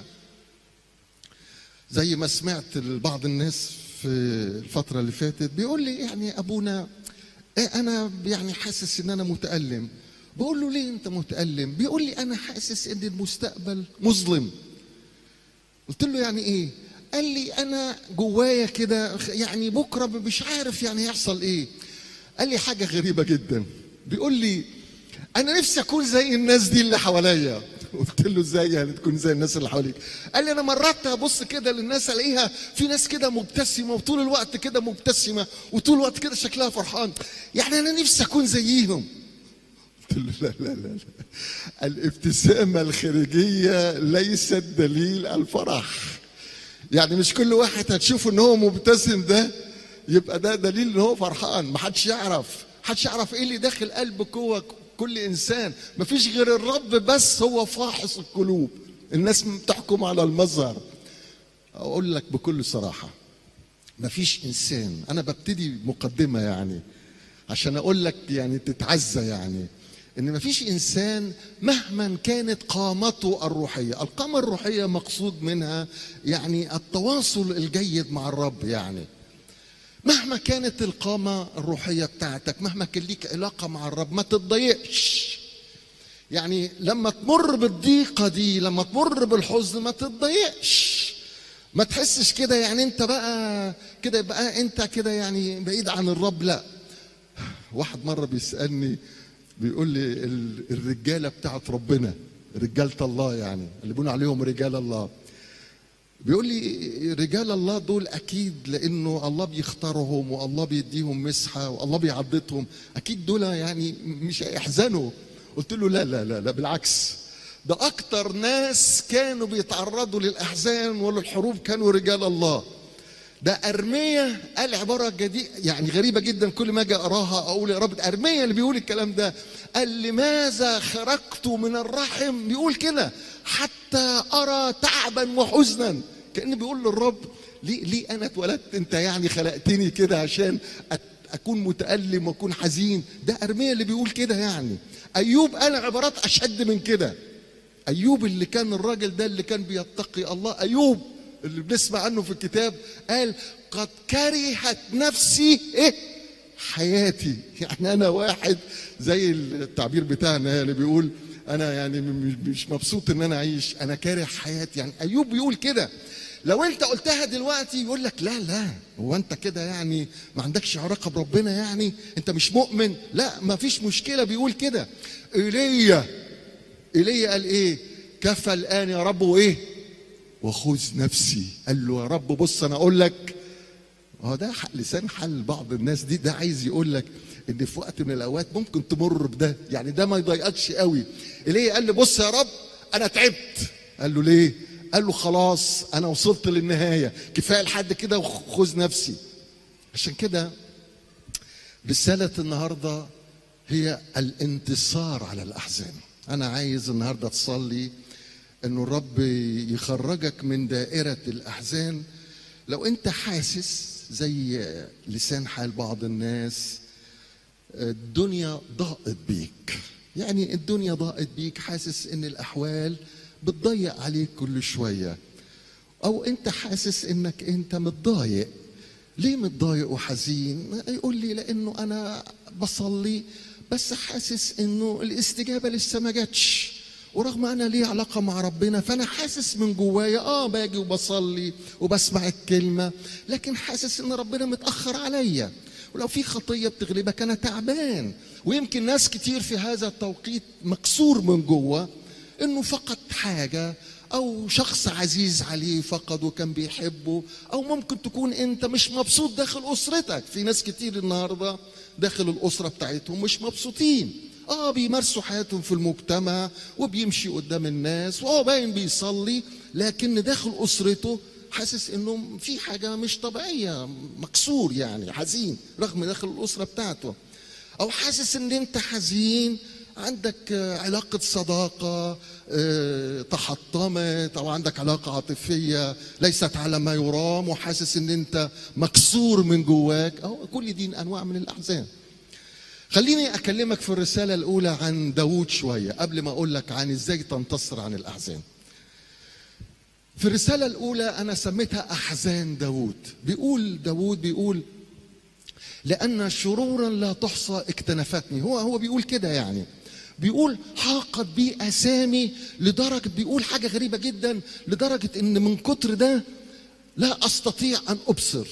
S1: زي ما سمعت بعض الناس في الفتره اللي فاتت بيقول لي يعني ابونا انا يعني حاسس ان انا متالم بقول له ليه انت متالم بيقول لي انا حاسس ان المستقبل مظلم قلت له يعني ايه قال لي انا جوايا كده يعني بكره مش عارف يعني هيحصل ايه قال لي حاجه غريبه جدا بيقول لي انا نفسي اكون زي الناس دي اللي حواليا قلت له ازاي يعني تكون زي الناس اللي حواليك قال لي انا مرات ابص كده للناس الاقيها في ناس كده مبتسمه وطول الوقت كده مبتسمه وطول الوقت كده شكلها فرحان يعني انا نفسي اكون زيهم قلت له لا لا لا, لا. الابتسامه الخارجيه ليست دليل الفرح يعني مش كل واحد هتشوفه ان هو مبتسم ده يبقى ده دليل ان هو فرحان ما حدش يعرف حدش يعرف ايه اللي داخل قلب جوه كل انسان مفيش غير الرب بس هو فاحص القلوب الناس بتحكم على المظهر اقول لك بكل صراحه مفيش انسان انا ببتدي مقدمه يعني عشان اقول لك يعني تتعزى يعني ان مفيش انسان مهما كانت قامته الروحيه القامه الروحيه مقصود منها يعني التواصل الجيد مع الرب يعني مهما كانت القامه الروحيه بتاعتك مهما كان ليك علاقه مع الرب ما تتضايقش يعني لما تمر بالضيقه دي لما تمر بالحزن ما تتضايقش ما تحسش كده يعني انت بقى كده يبقى انت كده يعني بعيد عن الرب لا واحد مره بيسالني بيقول لي الرجاله بتاعت ربنا رجالة الله يعني اللي بيقولوا عليهم رجال الله بيقول لي رجال الله دول اكيد لانه الله بيختارهم والله بيديهم مسحه والله بيعضدهم اكيد دول يعني مش هيحزنوا قلت له لا لا لا لا بالعكس ده اكتر ناس كانوا بيتعرضوا للاحزان وللحروب كانوا رجال الله ده أرمية قال عبارة جديدة يعني غريبة جدا كل ما أجي أقراها أقول يا رب ده أرمية اللي بيقول الكلام ده قال لماذا خرجت من الرحم بيقول كده حتى أرى تعبا وحزنا كأنه بيقول للرب ليه ليه أنا اتولدت أنت يعني خلقتني كده عشان أت- أكون متألم وأكون حزين ده أرمية اللي بيقول كده يعني أيوب قال عبارات أشد من كده ايوب اللي كان الراجل ده اللي كان بيتقي الله ايوب اللي بنسمع عنه في الكتاب قال قد كرهت نفسي ايه حياتي يعني انا واحد زي التعبير بتاعنا اللي بيقول انا يعني م- مش مبسوط ان انا اعيش انا كاره حياتي يعني ايوب بيقول كده لو انت قلتها دلوقتي يقول لك لا لا هو انت كده يعني ما عندكش علاقه بربنا يعني انت مش مؤمن لا ما فيش مشكله بيقول كده ايليا ايليا قال ايه كفى الان يا رب وايه وخذ نفسي قال له يا رب بص انا اقول لك هو ده ح- لسان حل بعض الناس دي ده عايز يقول لك ان في وقت من الاوقات ممكن تمر بده يعني ده ما يضايقكش قوي ايليا قال له بص يا رب انا تعبت قال له ليه قال له خلاص انا وصلت للنهايه كفايه لحد كده وخذ نفسي عشان كده رسالة النهاردة هي الانتصار على الأحزان أنا عايز النهاردة تصلي أنه الرب يخرجك من دائرة الأحزان لو أنت حاسس زي لسان حال بعض الناس الدنيا ضاقت بيك يعني الدنيا ضاقت بيك حاسس ان الاحوال بتضيق عليك كل شويه او انت حاسس انك انت متضايق ليه متضايق وحزين يقول لي لانه انا بصلي بس حاسس انه الاستجابه لسه ما جاتش ورغم انا لي علاقه مع ربنا فانا حاسس من جوايا اه باجي وبصلي وبسمع الكلمه لكن حاسس ان ربنا متاخر عليا ولو في خطيه بتغلبك انا تعبان ويمكن ناس كتير في هذا التوقيت مكسور من جوه انه فقد حاجه او شخص عزيز عليه فقد وكان بيحبه او ممكن تكون انت مش مبسوط داخل اسرتك في ناس كتير النهارده داخل الاسره بتاعتهم مش مبسوطين اه بيمارسوا حياتهم في المجتمع وبيمشي قدام الناس وهو باين بيصلي لكن داخل اسرته حاسس انه في حاجه مش طبيعيه مكسور يعني حزين رغم داخل الاسره بتاعته او حاسس ان انت حزين عندك آه، علاقة صداقة آه، تحطمت أو عندك علاقة عاطفية ليست على ما يرام وحاسس إن أنت مكسور من جواك أو كل دي أنواع من الأحزان خليني أكلمك في الرسالة الأولى عن داوود شوية قبل ما أقول لك عن إزاي تنتصر عن الأحزان في الرسالة الأولى أنا سميتها أحزان داوود بيقول داوود بيقول لأن شرورا لا تحصى اكتنفتني هو هو بيقول كده يعني بيقول حاقت بي أسامي لدرجة بيقول حاجة غريبة جدا لدرجة إن من كتر ده لا أستطيع أن أبصر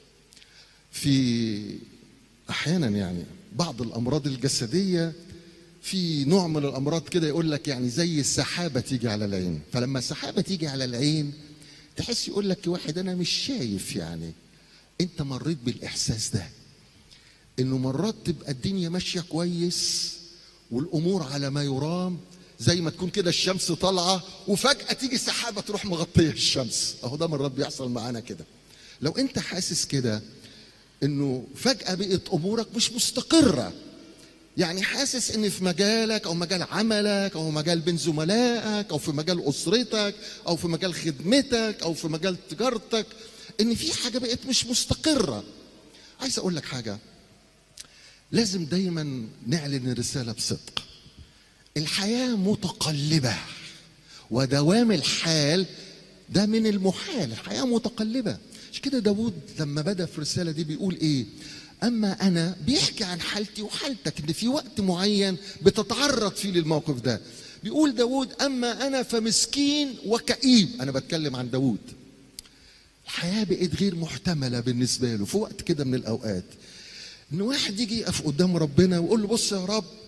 S1: في أحيانا يعني بعض الأمراض الجسدية في نوع من الأمراض كده يقول لك يعني زي السحابة تيجي على العين فلما السحابة تيجي على العين تحس يقول لك واحد أنا مش شايف يعني أنت مريت بالإحساس ده انه مرات تبقى الدنيا ماشيه كويس والامور على ما يرام زي ما تكون كده الشمس طالعه وفجاه تيجي سحابه تروح مغطيه الشمس اهو ده مرات بيحصل معانا كده لو انت حاسس كده انه فجاه بقت امورك مش مستقره يعني حاسس ان في مجالك او مجال عملك او مجال بين زملائك او في مجال اسرتك او في مجال خدمتك او في مجال تجارتك ان في حاجه بقت مش مستقره عايز اقول لك حاجه لازم دايما نعلن الرساله بصدق الحياه متقلبه ودوام الحال ده من المحال الحياه متقلبه عشان كده داود لما بدا في الرساله دي بيقول ايه اما انا بيحكي عن حالتي وحالتك ان في وقت معين بتتعرض فيه للموقف ده بيقول داود اما انا فمسكين وكئيب انا بتكلم عن داود الحياه بقت غير محتمله بالنسبه له في وقت كده من الاوقات ان واحد يجي يقف قدام ربنا ويقول له بص يا رب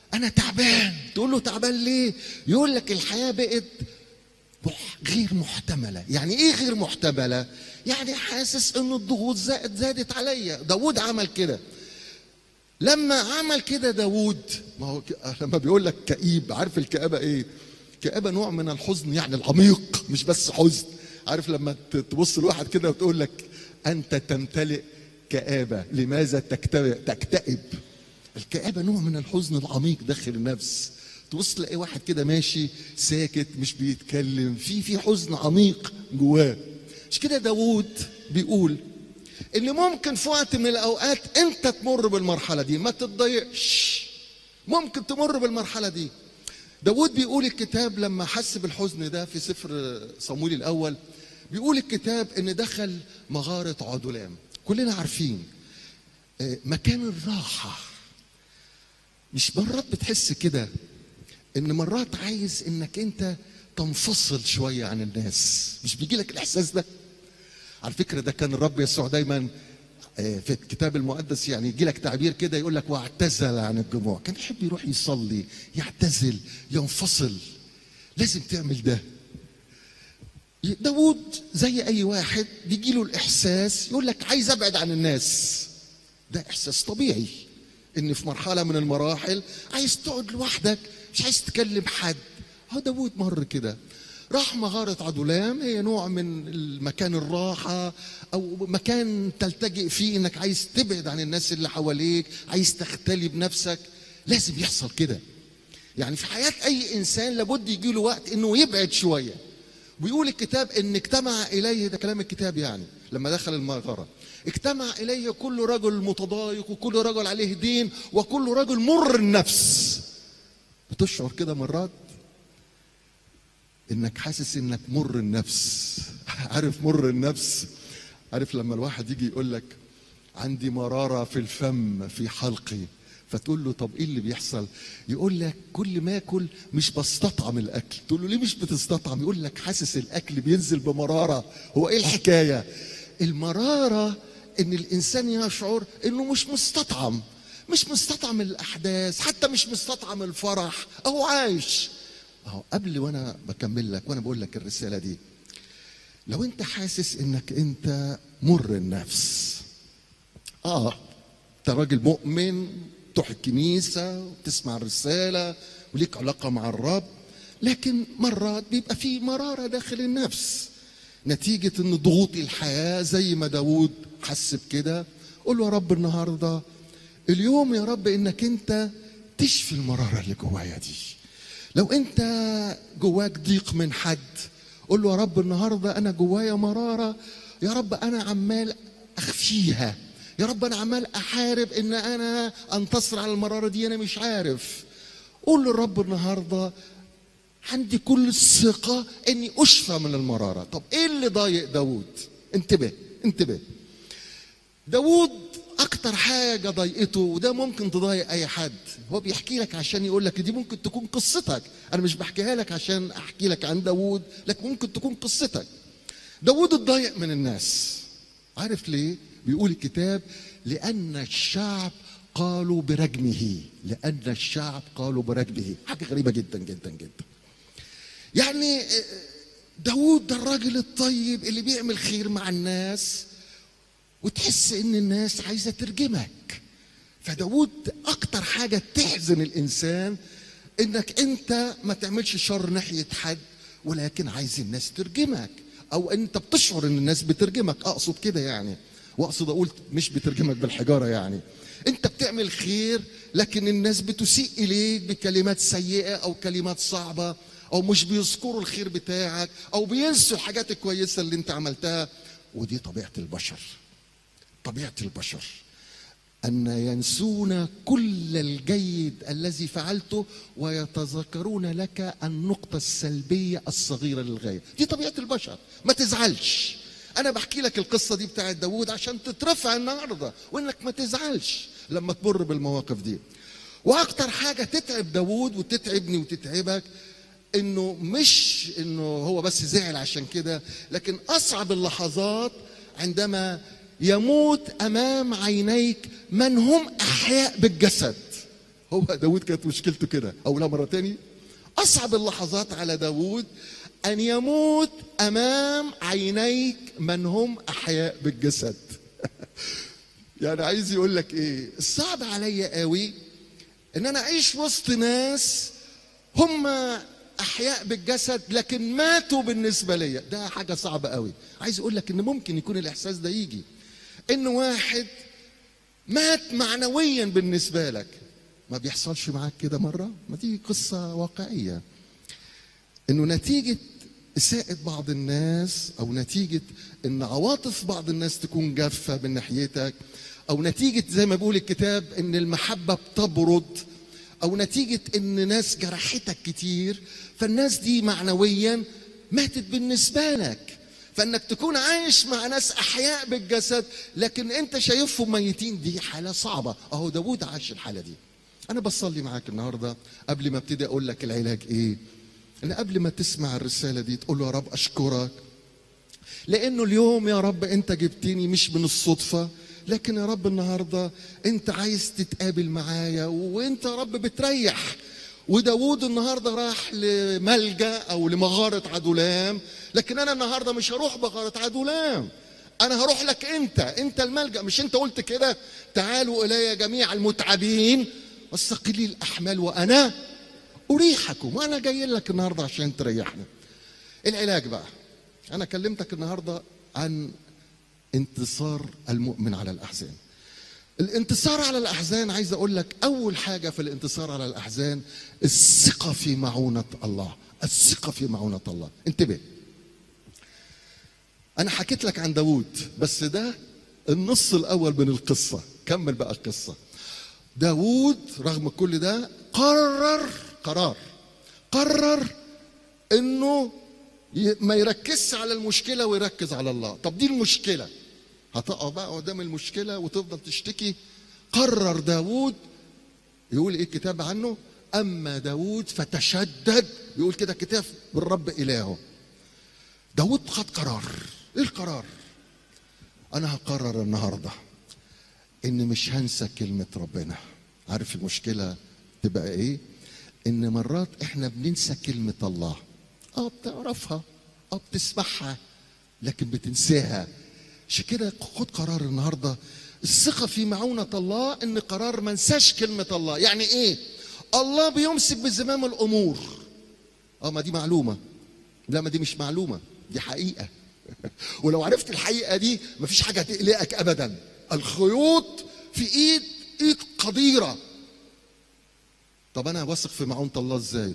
S1: انا تعبان تقول له تعبان ليه يقول لك الحياه بقت مح- غير محتمله يعني ايه غير محتمله يعني حاسس ان الضغوط زاد زادت عليا داود عمل كده لما عمل كده داود ما هو ك- لما بيقول لك كئيب عارف الكآبة ايه كآبة نوع من الحزن يعني العميق مش بس حزن عارف لما ت- تبص لواحد كده وتقول لك انت تمتلئ كآبة لماذا تكتئب تكتئب الكآبة نوع من الحزن العميق داخل النفس تبص تلاقي واحد كده ماشي ساكت مش بيتكلم في في حزن عميق جواه مش كده داوود بيقول ان ممكن في وقت من الاوقات انت تمر بالمرحله دي ما تتضايقش ممكن تمر بالمرحله دي داود بيقول الكتاب لما حس بالحزن ده في سفر صمويل الاول بيقول الكتاب ان دخل مغاره عدلام كلنا عارفين آه، مكان الراحه مش مرات بتحس كده ان مرات عايز انك انت تنفصل شويه عن الناس مش بيجي لك الاحساس ده على فكره ده كان الرب يسوع دايما آه، في الكتاب المقدس يعني يجي لك تعبير كده يقول لك واعتزل عن الجموع كان يحب يروح يصلي يعتزل ينفصل لازم تعمل ده داود زي اي واحد بيجي له الاحساس يقول لك عايز ابعد عن الناس ده احساس طبيعي ان في مرحله من المراحل عايز تقعد لوحدك مش عايز تكلم حد هو داود مر كده راح مغارة عدولام هي نوع من المكان الراحة أو مكان تلتجئ فيه إنك عايز تبعد عن الناس اللي حواليك عايز تختلي بنفسك لازم يحصل كده يعني في حياة أي إنسان لابد يجي له وقت إنه يبعد شوية ويقول الكتاب إن اجتمع إليه ده كلام الكتاب يعني لما دخل المغارة اجتمع إليه كل رجل متضايق وكل رجل عليه دين وكل رجل مر النفس بتشعر كده مرات انك حاسس انك مر النفس عارف مر النفس عارف لما الواحد يجي يقول لك عندي مرارة في الفم في حلقي فتقول له طب ايه اللي بيحصل يقول لك كل ما اكل مش بستطعم الاكل تقول له ليه مش بتستطعم يقول لك حاسس الاكل بينزل بمرارة هو ايه الحكاية المرارة ان الانسان يشعر انه مش مستطعم مش مستطعم الاحداث حتى مش مستطعم الفرح اهو عايش اهو قبل وانا بكمل لك وانا بقول لك الرساله دي لو انت حاسس انك انت مر النفس اه انت راجل مؤمن تروح الكنيسه وتسمع الرساله وليك علاقه مع الرب لكن مرات بيبقى في مراره داخل النفس نتيجه ان ضغوط الحياه زي ما داوود حس بكده قول له يا رب النهارده اليوم يا رب انك انت تشفي المراره اللي جوايا دي لو انت جواك ضيق من حد قول له يا رب النهارده انا جوايا مراره يا رب انا عمال اخفيها يا رب انا عمال احارب ان انا انتصر على المراره دي انا مش عارف قول للرب النهارده عندي كل الثقه اني اشفى من المراره طب ايه اللي ضايق داوود انتبه انتبه داوود اكتر حاجه ضايقته وده ممكن تضايق اي حد هو بيحكي لك عشان يقول لك دي ممكن تكون قصتك انا مش بحكيها لك عشان احكي لك عن داوود لكن ممكن تكون قصتك داوود اتضايق من الناس عارف ليه بيقول الكتاب لان الشعب قالوا برجمه لان الشعب قالوا برجمه حاجه غريبه جدا جدا جدا يعني داوود ده الراجل الطيب اللي بيعمل خير مع الناس وتحس ان الناس عايزه ترجمك فداود اكتر حاجه تحزن الانسان انك انت ما تعملش شر ناحيه حد ولكن عايز الناس ترجمك او انت بتشعر ان الناس بترجمك اقصد كده يعني واقصد اقول مش بترجمك بالحجاره يعني انت بتعمل خير لكن الناس بتسيء اليك بكلمات سيئه او كلمات صعبه او مش بيذكروا الخير بتاعك او بينسوا الحاجات الكويسه اللي انت عملتها ودي طبيعه البشر طبيعه البشر ان ينسون كل الجيد الذي فعلته ويتذكرون لك النقطه السلبيه الصغيره للغايه دي طبيعه البشر ما تزعلش انا بحكي لك القصه دي بتاعت داوود عشان تترفع النهارده وانك ما تزعلش لما تمر بالمواقف دي واكتر حاجه تتعب داوود وتتعبني وتتعبك انه مش انه هو بس زعل عشان كده لكن اصعب اللحظات عندما يموت امام عينيك من هم احياء بالجسد هو داود كانت مشكلته كده أقولها مرة تاني أصعب اللحظات على داود أن يموت أمام عينيك من هم أحياء بالجسد يعني عايز يقول لك إيه الصعب عليا قوي إن أنا أعيش وسط ناس هم أحياء بالجسد لكن ماتوا بالنسبة لي ده حاجة صعبة قوي عايز أقول لك إن ممكن يكون الإحساس ده يجي إن واحد مات معنويا بالنسبة لك ما بيحصلش معاك كده مرة ما دي قصة واقعية انه نتيجة إساءة بعض الناس أو نتيجة إن عواطف بعض الناس تكون جافة من ناحيتك أو نتيجة زي ما بيقول الكتاب إن المحبة بتبرد أو نتيجة إن ناس جرحتك كتير فالناس دي معنويا ماتت بالنسبة لك فإنك تكون عايش مع ناس أحياء بالجسد لكن أنت شايفهم ميتين دي حالة صعبة أهو داود عاش الحالة دي أنا بصلي معاك النهاردة قبل ما ابتدي أقول لك العلاج إيه ان قبل ما تسمع الرساله دي تقول له يا رب اشكرك لانه اليوم يا رب انت جبتني مش من الصدفه لكن يا رب النهارده انت عايز تتقابل معايا وانت يا رب بتريح وداود النهارده راح لملجا او لمغاره عدولام لكن انا النهارده مش هروح مغاره عدولام انا هروح لك انت انت الملجا مش انت قلت كده تعالوا الي جميع المتعبين والثقيلي الاحمال وانا اريحكم وانا جاي لك النهارده عشان تريحنا العلاج بقى انا كلمتك النهارده عن انتصار المؤمن على الاحزان الانتصار على الاحزان عايز اقول لك اول حاجه في الانتصار على الاحزان الثقه في معونه الله الثقه في معونه الله انتبه انا حكيت لك عن داوود بس ده النص الاول من القصه كمل بقى القصه داوود رغم كل ده قرر قرار قرر انه ي- ما يركزش على المشكله ويركز على الله طب دي المشكله هتقع بقى قدام المشكله وتفضل تشتكي قرر داوود يقول ايه الكتاب عنه اما داوود فتشدد يقول كده كتاب بالرب الهه داوود خد قرار ايه القرار انا هقرر النهارده ان مش هنسى كلمه ربنا عارف المشكله تبقى ايه ان مرات احنا بننسى كلمه الله اه بتعرفها اه بتسمعها لكن بتنساها عشان كده خد قرار النهارده الثقه في معونه الله ان قرار ما انساش كلمه الله يعني ايه الله بيمسك بزمام الامور اه ما دي معلومه لا ما دي مش معلومه دي حقيقه ولو عرفت الحقيقه دي مفيش حاجه تقلقك ابدا الخيوط في ايد ايد قديره طب انا واثق في معونه الله ازاي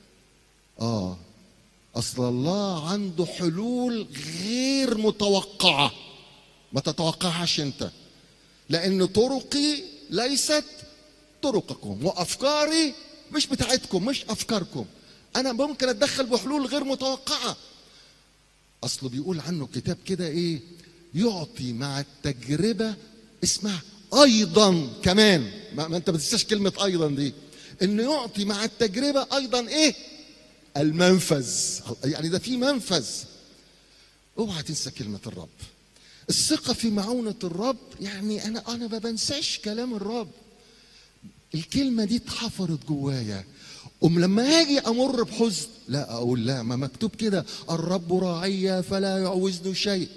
S1: اه اصل الله عنده حلول غير متوقعه ما تتوقعهاش انت لان طرقي ليست طرقكم وافكاري مش بتاعتكم مش افكاركم انا ممكن اتدخل بحلول غير متوقعه اصله بيقول عنه كتاب كده ايه يعطي مع التجربه اسمع ايضا كمان ما, ما انت ما تنساش كلمه ايضا دي انه يعطي مع التجربه ايضا ايه المنفذ يعني ده في منفذ اوعى تنسى كلمه الرب الثقه في معونه الرب يعني انا انا ما بنساش كلام الرب الكلمه دي اتحفرت جوايا أم لما اجي امر بحزن لا اقول لا ما مكتوب كده الرب راعي فلا يعوزني شيء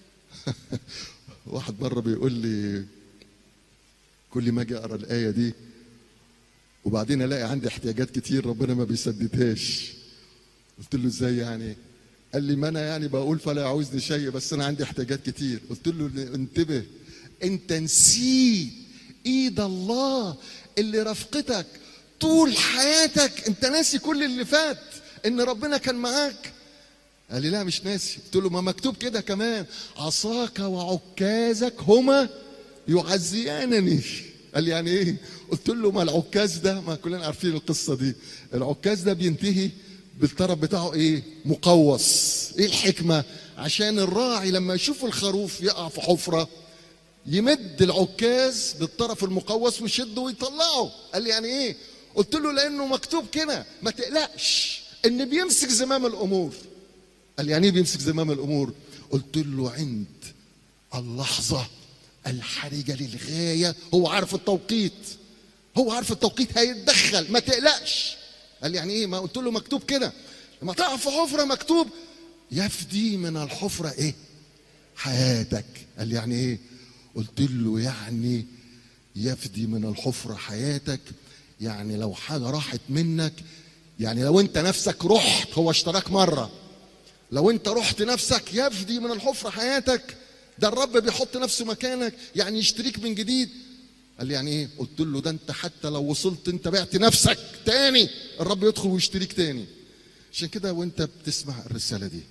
S1: واحد مره بيقول لي كل ما اجي اقرا الايه دي وبعدين الاقي عندي احتياجات كتير ربنا ما بيسددهاش قلت له ازاي يعني قال لي ما انا يعني بقول فلا يعوزني شيء بس انا عندي احتياجات كتير قلت له انتبه انت نسيت ايد الله اللي رفقتك طول حياتك انت ناسي كل اللي فات ان ربنا كان معاك قال لي لا مش ناسي قلت له ما مكتوب كده كمان عصاك وعكازك هما يعزيانني قال لي يعني ايه قلت له ما العكاز ده ما كلنا عارفين القصه دي العكاز ده بينتهي بالطرف بتاعه ايه مقوس ايه الحكمه عشان الراعي لما يشوف الخروف يقع في حفره يمد العكاز بالطرف المقوس ويشده ويطلعه قال لي يعني ايه قلت له لانه مكتوب كده ما تقلقش ان بيمسك زمام الامور قال لي يعني ايه بيمسك زمام الامور قلت له عند اللحظه الحرجه للغايه هو عارف التوقيت هو عارف التوقيت هيتدخل ما تقلقش قال لي يعني ايه ما قلت له مكتوب كده لما تقع في حفره مكتوب يفدي من الحفره ايه حياتك قال لي يعني ايه قلت له يعني يفدي من الحفره حياتك يعني لو حاجه راحت منك يعني لو انت نفسك رحت هو اشتراك مره لو انت رحت نفسك يفدي من الحفره حياتك ده الرب بيحط نفسه مكانك يعني يشتريك من جديد قال لي يعني ايه قلت له ده انت حتى لو وصلت انت بعت نفسك تاني الرب يدخل ويشتريك تاني عشان كده وانت بتسمع الرساله دي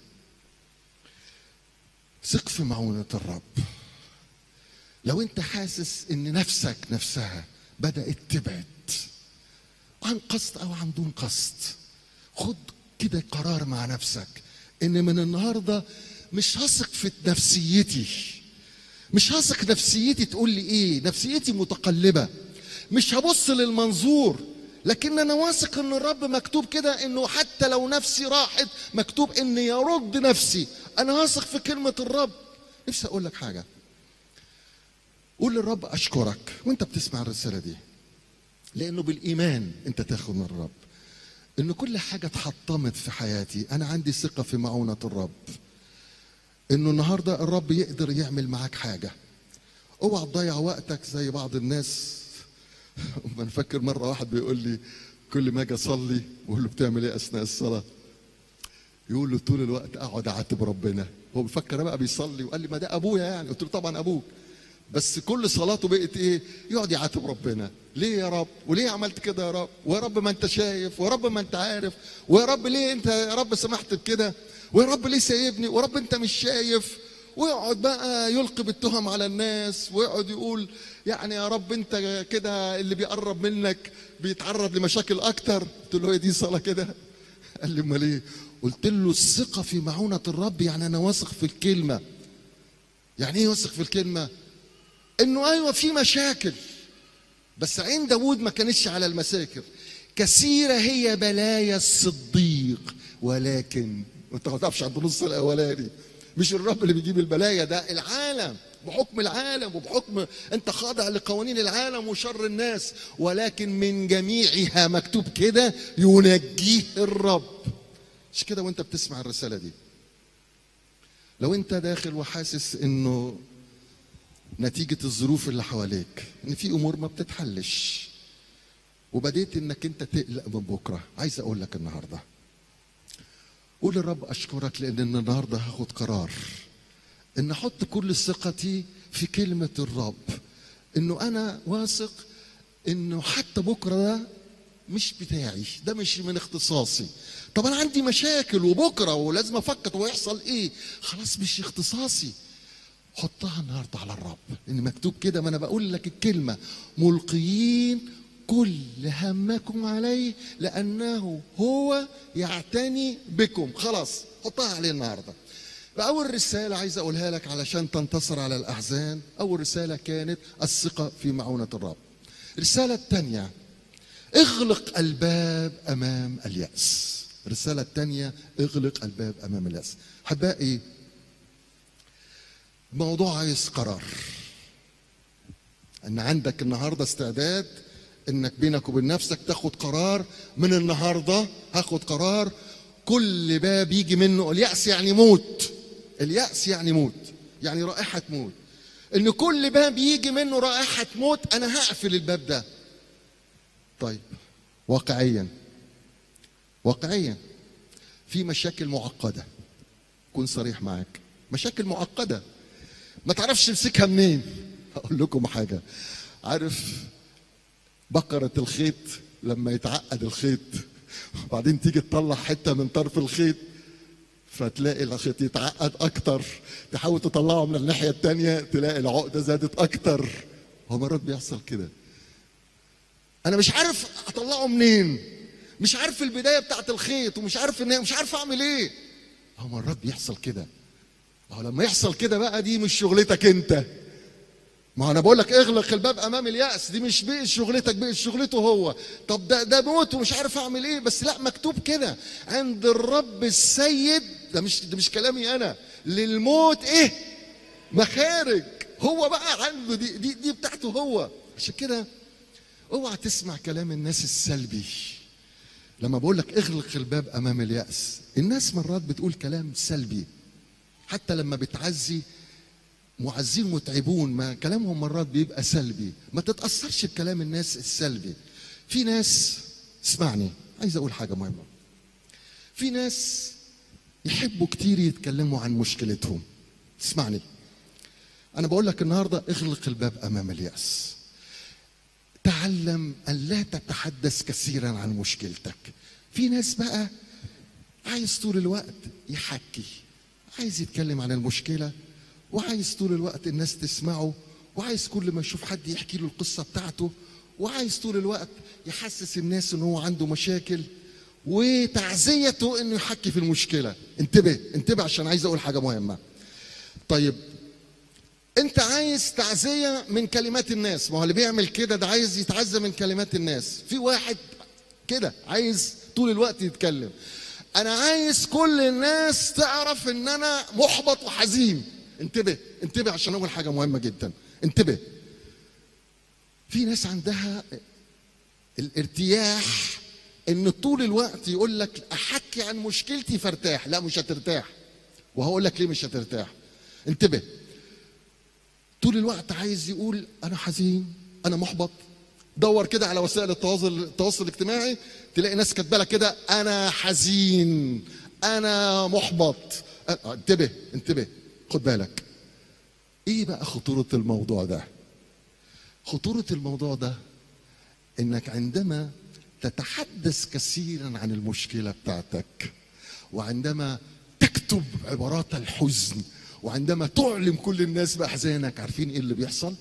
S1: ثق في معونه الرب لو انت حاسس ان نفسك نفسها بدات تبعد عن قصد او عن دون قصد خد كده قرار مع نفسك ان من النهارده مش هثق في نفسيتي مش هثق نفسيتي تقول لي ايه نفسيتي متقلبه مش هبص للمنظور لكن انا واثق ان الرب مكتوب كده انه حتى لو نفسي راحت مكتوب ان يرد نفسي انا واثق في كلمه الرب نفسي اقول لك حاجه قول للرب اشكرك وانت بتسمع الرساله دي لانه بالايمان انت تاخد من الرب ان كل حاجه اتحطمت في حياتي انا عندي ثقه في معونه الرب انه النهارده الرب يقدر يعمل معاك حاجه اوعى تضيع وقتك زي بعض الناس انا فاكر مره واحد بيقول لي كل ما اجي اصلي بقول له بتعمل ايه اثناء الصلاه يقول له طول الوقت اقعد اعاتب ربنا هو بيفكر بقى بيصلي وقال لي ما ده ابويا يعني قلت له طبعا ابوك بس كل صلاته بقت ايه يقعد يعاتب ربنا ليه يا رب وليه عملت كده يا رب ويا رب ما انت شايف ويا رب ما انت عارف ويا رب ليه انت يا رب سمحت بكده ويا رب ليه سايبني ويا رب انت مش شايف ويقعد بقى يلقي بالتهم على الناس ويقعد يقول يعني يا رب انت كده اللي بيقرب منك بيتعرض لمشاكل اكتر قلت له هي دي صلاه كده قال لي امال ايه قلت له الثقه في معونه الرب يعني انا واثق في الكلمه يعني ايه واثق في الكلمه انه ايوه في مشاكل بس عين داوود ما كانتش على المساكر كثيرة هي بلايا الصديق ولكن انت ما تعرفش عند النص الاولاني مش الرب اللي بيجيب البلايا ده العالم بحكم العالم وبحكم انت خاضع لقوانين العالم وشر الناس ولكن من جميعها مكتوب كده ينجيه الرب مش كده وانت بتسمع الرسالة دي لو انت داخل وحاسس انه نتيجة الظروف اللي حواليك ان في امور ما بتتحلش وبديت انك انت تقلق من بكرة عايز اقول لك النهاردة قول للرب اشكرك لان النهاردة هاخد قرار ان احط كل ثقتي في كلمة الرب انه انا واثق انه حتى بكرة ده مش بتاعي ده مش من اختصاصي طب انا عندي مشاكل وبكرة ولازم افكر هو يحصل ايه خلاص مش اختصاصي حطها النهارده على الرب ان مكتوب كده ما انا بقول لك الكلمه ملقيين كل همكم عليه لانه هو يعتني بكم خلاص حطها عليه النهارده فاول رساله عايز اقولها لك علشان تنتصر على الاحزان اول رساله كانت الثقه في معونه الرب الرساله الثانيه اغلق الباب امام الياس الرساله الثانيه اغلق الباب امام الياس احبائي موضوع عايز قرار ان عندك النهارده استعداد انك بينك وبين نفسك تاخد قرار من النهارده هاخد قرار كل باب يجي منه اليأس يعني موت اليأس يعني موت يعني رائحة موت ان كل باب يجي منه رائحة موت انا هقفل الباب ده طيب واقعيا واقعيا في مشاكل معقدة كن صريح معاك مشاكل معقدة ما تعرفش تمسكها منين اقول لكم حاجه عارف بقره الخيط لما يتعقد الخيط وبعدين تيجي تطلع حته من طرف الخيط فتلاقي الخيط يتعقد اكتر تحاول تطلعه من الناحيه التانية تلاقي العقده زادت اكتر هو مرات بيحصل كده انا مش عارف اطلعه منين مش عارف البدايه بتاعت الخيط ومش عارف ان مش عارف اعمل ايه هو مرات بيحصل كده ما هو لما يحصل كده بقى دي مش شغلتك انت ما هو انا بقول لك اغلق الباب امام الياس دي مش بقى شغلتك بقى شغلته هو طب ده ده موت ومش عارف اعمل ايه بس لا مكتوب كده عند الرب السيد ده مش ده مش كلامي انا للموت ايه مخارج هو بقى عنده دي دي, دي بتاعته هو عشان كده اوعى تسمع كلام الناس السلبي لما بقول لك اغلق الباب امام الياس الناس مرات بتقول كلام سلبي حتى لما بتعزي معزين متعبون ما كلامهم مرات بيبقى سلبي ما تتاثرش بكلام الناس السلبي في ناس اسمعني عايز اقول حاجه مهمه في ناس يحبوا كتير يتكلموا عن مشكلتهم اسمعني انا بقول لك النهارده اغلق الباب امام الياس تعلم ان لا تتحدث كثيرا عن مشكلتك في ناس بقى عايز طول الوقت يحكي عايز يتكلم عن المشكله وعايز طول الوقت الناس تسمعه وعايز كل ما يشوف حد يحكي له القصه بتاعته وعايز طول الوقت يحسس الناس ان هو عنده مشاكل وتعزيته انه يحكي في المشكله انتبه انتبه عشان عايز اقول حاجه مهمه طيب انت عايز تعزيه من كلمات الناس ما هو اللي بيعمل كده ده عايز يتعزى من كلمات الناس في واحد كده عايز طول الوقت يتكلم انا عايز كل الناس تعرف ان انا محبط وحزين انتبه انتبه عشان اقول حاجه مهمه جدا انتبه في ناس عندها الارتياح ان طول الوقت يقول لك احكي عن مشكلتي فارتاح لا مش هترتاح وهقول لك ليه مش هترتاح انتبه طول الوقت عايز يقول انا حزين انا محبط دور كده على وسائل التواصل التواصل الاجتماعي تلاقي ناس كاتبه لك كده انا حزين انا محبط أه، انتبه انتبه خد بالك ايه بقى خطوره الموضوع ده خطوره الموضوع ده انك عندما تتحدث كثيرا عن المشكله بتاعتك وعندما تكتب عبارات الحزن وعندما تعلم كل الناس باحزانك عارفين ايه اللي بيحصل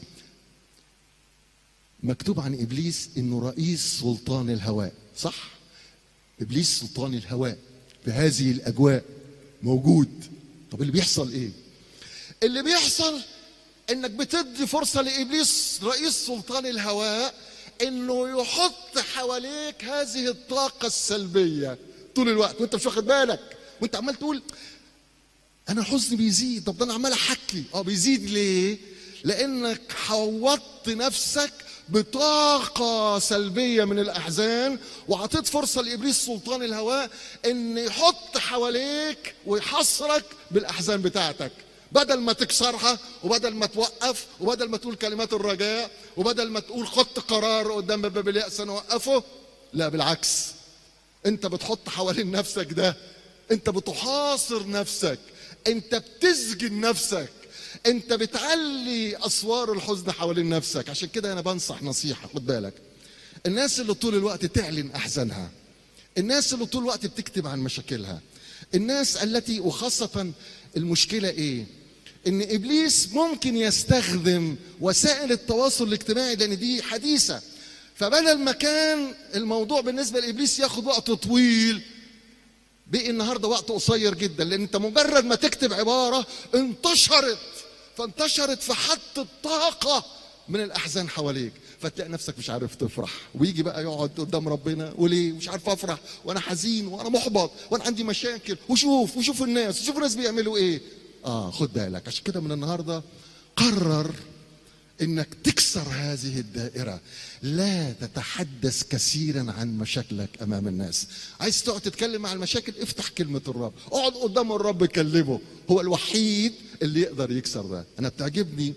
S1: مكتوب عن ابليس انه رئيس سلطان الهواء صح ابليس سلطان الهواء في هذه الاجواء موجود طب اللي بيحصل ايه اللي بيحصل انك بتدي فرصه لابليس رئيس سلطان الهواء انه يحط حواليك هذه الطاقه السلبيه طول الوقت وانت مش واخد بالك وانت عمال تقول انا حزني بيزيد طب ده انا عمال احكي اه بيزيد ليه لانك حوطت نفسك بطاقة سلبية من الأحزان وعطيت فرصة لإبليس سلطان الهواء إن يحط حواليك ويحصرك بالأحزان بتاعتك بدل ما تكسرها وبدل ما توقف وبدل ما تقول كلمات الرجاء وبدل ما تقول خدت قرار قدام باب اليأس نوقفه لا بالعكس انت بتحط حوالين نفسك ده انت بتحاصر نفسك انت بتسجن نفسك انت بتعلي اسوار الحزن حوالين نفسك عشان كده انا بنصح نصيحه خد بالك الناس اللي طول الوقت تعلن احزانها الناس اللي طول الوقت بتكتب عن مشاكلها الناس التي وخاصه المشكله ايه ان ابليس ممكن يستخدم وسائل التواصل الاجتماعي لان دي حديثه فبدل ما كان الموضوع بالنسبه لابليس ياخد وقت طويل بقي النهارده وقت قصير جدا لان انت مجرد ما تكتب عباره انتشرت فانتشرت فحطت طاقه من الاحزان حواليك فتلاقي نفسك مش عارف تفرح ويجي بقى يقعد قدام ربنا وليه مش عارف افرح وانا حزين وانا محبط وانا عندي مشاكل وشوف وشوف الناس وشوف الناس بيعملوا ايه اه خد بالك عشان كده من النهارده قرر انك تكسر هذه الدائره لا تتحدث كثيرا عن مشاكلك امام الناس عايز تقعد تتكلم عن المشاكل افتح كلمه الرب اقعد قدام الرب كلمه هو الوحيد اللي يقدر يكسر ده انا بتعجبني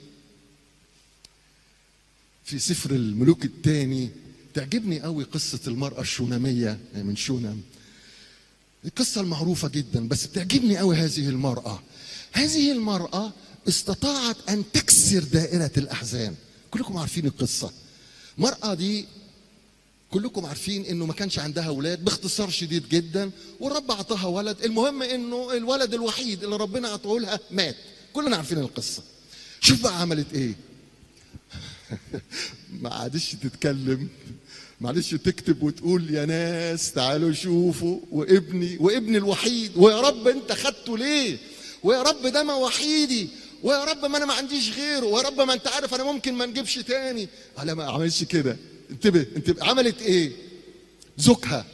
S1: في سفر الملوك الثاني تعجبني قوي قصه المراه الشوناميه من شونام القصه المعروفه جدا بس بتعجبني قوي هذه المراه هذه المراه استطاعت ان تكسر دائره الاحزان كلكم عارفين القصه المراه دي كلكم عارفين انه ما كانش عندها اولاد باختصار شديد جدا والرب اعطاها ولد المهم انه الولد الوحيد اللي ربنا اعطاه لها مات كلنا عارفين القصه شوف بقى عملت ايه ما عادش تتكلم ما عادش تكتب وتقول يا ناس تعالوا شوفوا وابني وابني الوحيد ويا رب انت خدته ليه ويا رب ده ما وحيدي ويا رب ما انا ما عنديش غيره ويا رب ما انت عارف انا ممكن ما نجيبش تاني لا ما عملش كده انتبه انتبه عملت ايه زوجها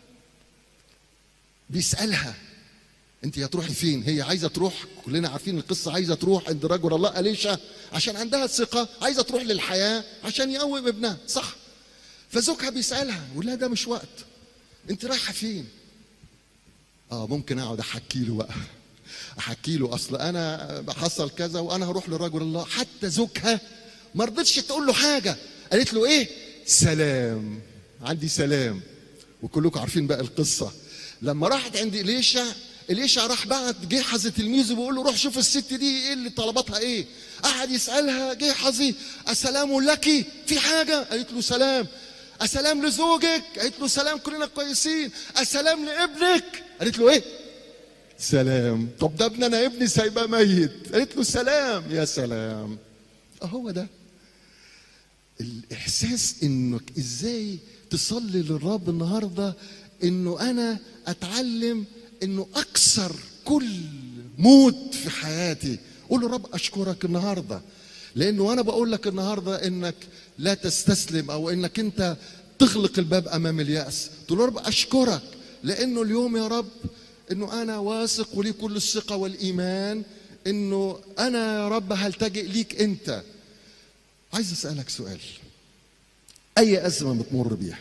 S1: بيسالها انت هتروحي فين هي عايزه تروح كلنا عارفين القصه عايزه تروح عند رجل الله اليشا عشان عندها ثقه عايزه تروح للحياه عشان يقوم ابنها صح فزوجها بيسالها يقول لها ده مش وقت انت رايحه فين اه ممكن اقعد احكي له بقى احكي له اصل انا حصل كذا وانا هروح لرجل الله حتى زوجها ما رضتش تقول له حاجه قالت له ايه سلام عندي سلام وكلكم عارفين بقى القصه لما راحت عند اليشا اليشا راح بعت جحظ تلميذه بيقول له روح شوف الست دي ايه اللي طلباتها ايه قعد يسالها جحظي السلام لك في حاجه قالت له سلام السلام لزوجك قالت له سلام كلنا كويسين السلام لابنك قالت له ايه سلام طب ده ابن انا ابني سايباه ميت قالت له سلام يا سلام اهو ده الاحساس انك ازاي تصلي للرب النهارده انه انا اتعلم انه اكسر كل موت في حياتي قول له رب اشكرك النهارده لانه انا بقول لك النهارده انك لا تستسلم او انك انت تغلق الباب امام الياس تقول له رب اشكرك لانه اليوم يا رب انه انا واثق ولي كل الثقه والايمان انه انا يا رب هلتجئ ليك انت عايز اسالك سؤال اي ازمه بتمر بيها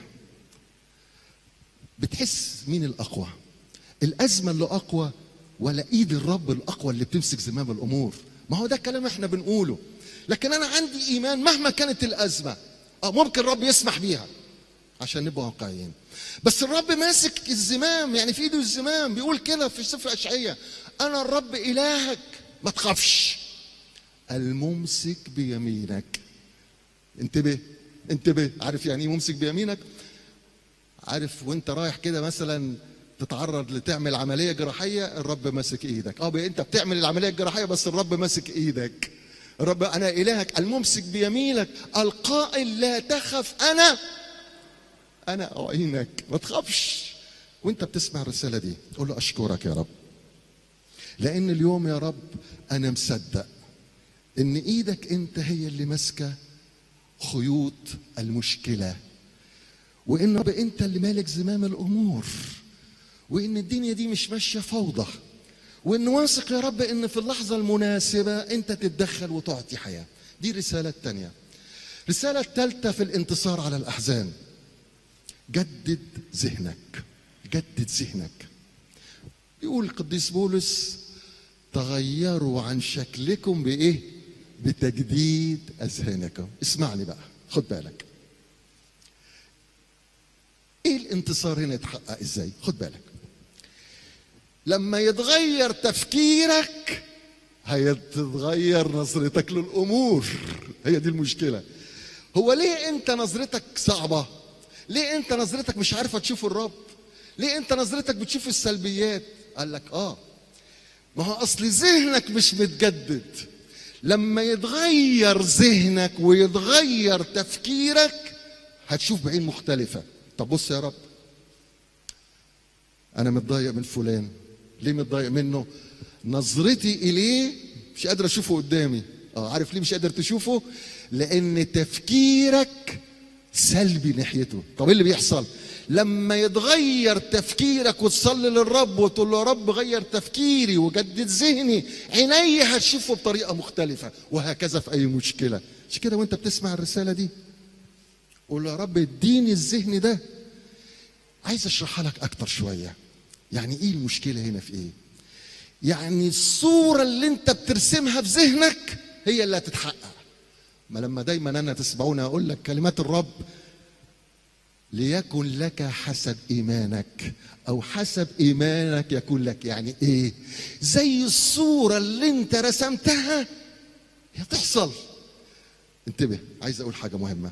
S1: بتحس مين الاقوى الازمه اللي اقوى ولا ايد الرب الاقوى اللي بتمسك زمام الامور ما هو ده كلام احنا بنقوله لكن انا عندي ايمان مهما كانت الازمه اه ممكن الرب يسمح بيها عشان نبقى واقعيين بس الرب ماسك الزمام يعني في ايده الزمام بيقول كده في سفر اشعياء انا الرب الهك ما تخافش الممسك بيمينك انتبه انتبه عارف يعني ايه ممسك بيمينك عارف وانت رايح كده مثلا تتعرض لتعمل عمليه جراحيه الرب ماسك ايدك اه بقى انت بتعمل العمليه الجراحيه بس الرب ماسك ايدك الرب انا الهك الممسك بيمينك القائل لا تخف انا انا اعينك ما تخافش وانت بتسمع الرساله دي قول له اشكرك يا رب لان اليوم يا رب انا مصدق ان ايدك انت هي اللي ماسكه خيوط المشكله وان رب انت اللي مالك زمام الامور وان الدنيا دي مش ماشيه فوضى وان واثق يا رب ان في اللحظه المناسبه انت تتدخل وتعطي حياه دي الرساله الثانيه الرساله الثالثه في الانتصار على الاحزان جدد ذهنك جدد ذهنك يقول القديس بولس تغيروا عن شكلكم بايه بتجديد اذهانكم اسمعني بقى خد بالك ايه الانتصار هنا يتحقق ازاي خد بالك لما يتغير تفكيرك هيتغير نظرتك للامور هي دي المشكله هو ليه انت نظرتك صعبه ليه انت نظرتك مش عارفه تشوف الرب ليه انت نظرتك بتشوف السلبيات قال لك اه ما هو اصل ذهنك مش متجدد لما يتغير ذهنك ويتغير تفكيرك هتشوف بعين مختلفه طب بص يا رب انا متضايق من فلان ليه متضايق منه نظرتي اليه مش قادر اشوفه قدامي اه عارف ليه مش قادر تشوفه لان تفكيرك سلبي ناحيته طب ايه اللي بيحصل لما يتغير تفكيرك وتصلي للرب وتقول له يا رب غير تفكيري وجدد ذهني عيني هتشوفه بطريقه مختلفه وهكذا في اي مشكله مش كده وانت بتسمع الرساله دي قول له يا رب اديني الذهن ده عايز اشرحها لك اكتر شويه يعني ايه المشكله هنا في ايه يعني الصوره اللي انت بترسمها في ذهنك هي اللي هتتحقق ما لما دايما انا تسمعوني اقول لك كلمات الرب ليكن لك حسب ايمانك او حسب ايمانك يكون لك يعني ايه زي الصوره اللي انت رسمتها هي تحصل انتبه عايز اقول حاجه مهمه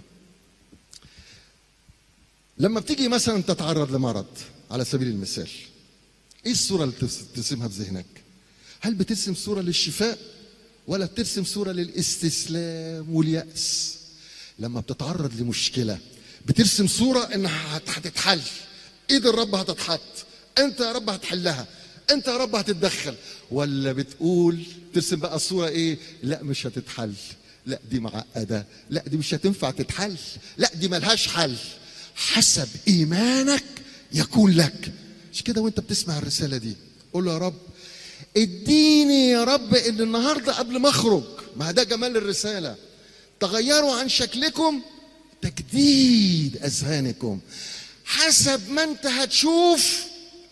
S1: لما بتيجي مثلا تتعرض لمرض على سبيل المثال ايه الصوره اللي ترسمها في ذهنك هل بترسم صوره للشفاء ولا بترسم صوره للاستسلام والياس لما بتتعرض لمشكله بترسم صوره انها هت- هتتحل ايد الرب هتتحط انت يا رب هتحلها انت يا رب هتتدخل ولا بتقول ترسم بقى الصوره ايه لا مش هتتحل لا دي معقده لا دي مش هتنفع تتحل لا دي ملهاش حل حسب ايمانك يكون لك مش كده وانت بتسمع الرساله دي قول له يا رب اديني يا رب ان النهارده قبل ما اخرج ما ده جمال الرساله تغيروا عن شكلكم تجديد اذهانكم حسب ما انت هتشوف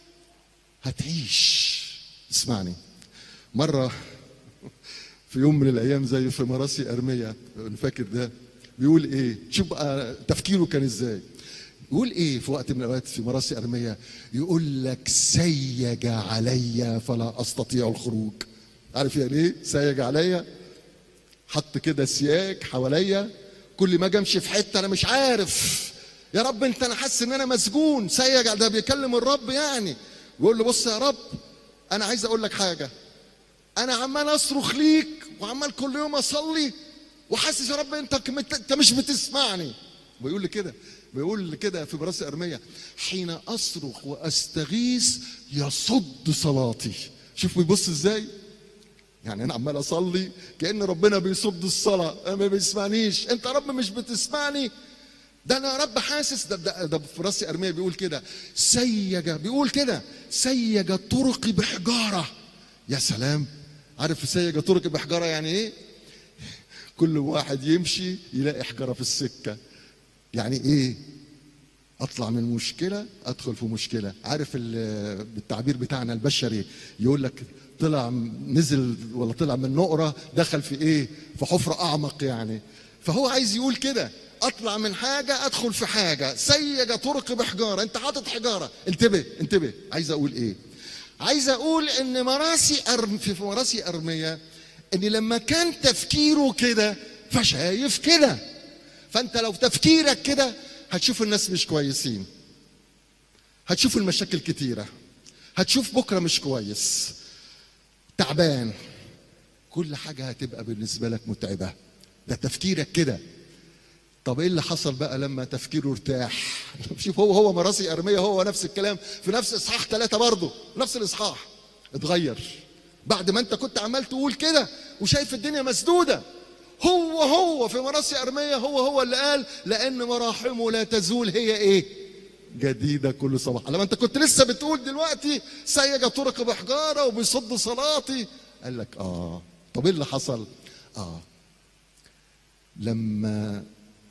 S1: هتعيش اسمعني مره في يوم من الايام زي في مراسي ارميه انا فاكر ده بيقول ايه شوف بقى تفكيره كان ازاي يقول ايه في وقت من الاوقات في مراسي ارميه يقول لك سيج علي فلا استطيع الخروج عارف يعني ايه سيج عليا حط كده سياج حواليا كل ما اجي امشي في حته انا مش عارف يا رب انت انا حاسس ان انا مسجون سيج ده بيكلم الرب يعني يقول له بص يا رب انا عايز اقول لك حاجه انا عمال اصرخ ليك وعمال كل يوم اصلي وحاسس يا رب انت انت مش بتسمعني بيقول لي كده بيقول لي كده في براس ارميه حين اصرخ واستغيث يصد صلاتي شوف بيبص ازاي يعني انا عمال اصلي كان ربنا بيصد الصلاه أنا ما بيسمعنيش انت يا رب مش بتسمعني ده انا يا رب حاسس ده ده, ده في راسي ارميه بيقول كده سيج بيقول كده سيج طرقي بحجاره يا سلام عارف سيج طرقي بحجاره يعني ايه كل واحد يمشي يلاقي حجره في السكه يعني ايه اطلع من مشكله ادخل في مشكله عارف ال- بالتعبير بتاعنا البشري يقول لك طلع نزل ولا طلع من نقره دخل في ايه في حفره اعمق يعني فهو عايز يقول كده اطلع من حاجه ادخل في حاجه سيج طرق بحجاره انت حاطط حجاره انتبه انتبه عايز اقول ايه عايز اقول ان مراسي أرم في في مراسي ارميه ان لما كان تفكيره كده فشايف كده فانت لو تفكيرك كده هتشوف الناس مش كويسين هتشوف المشاكل كتيره هتشوف بكره مش كويس تعبان كل حاجه هتبقى بالنسبه لك متعبه ده تفكيرك كده طب ايه اللي حصل بقى لما تفكيره ارتاح شوف هو هو مراسي ارميه هو نفس الكلام في نفس اصحاح ثلاثه برضه نفس الاصحاح اتغير بعد ما انت كنت عمال تقول كده وشايف الدنيا مسدوده هو هو في مراسي ارميه هو هو اللي قال لان مراحمه لا تزول هي ايه جديدة كل صباح لما انت كنت لسه بتقول دلوقتي سيج طرق بحجارة وبيصد صلاتي قال لك اه طب ايه اللي حصل اه لما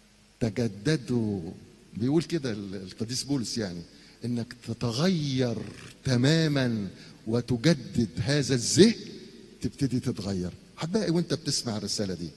S1: تجددوا بيقول كده القديس بولس يعني انك تتغير تماما وتجدد هذا الذهن تبتدي تتغير حبائي وانت بتسمع الرساله دي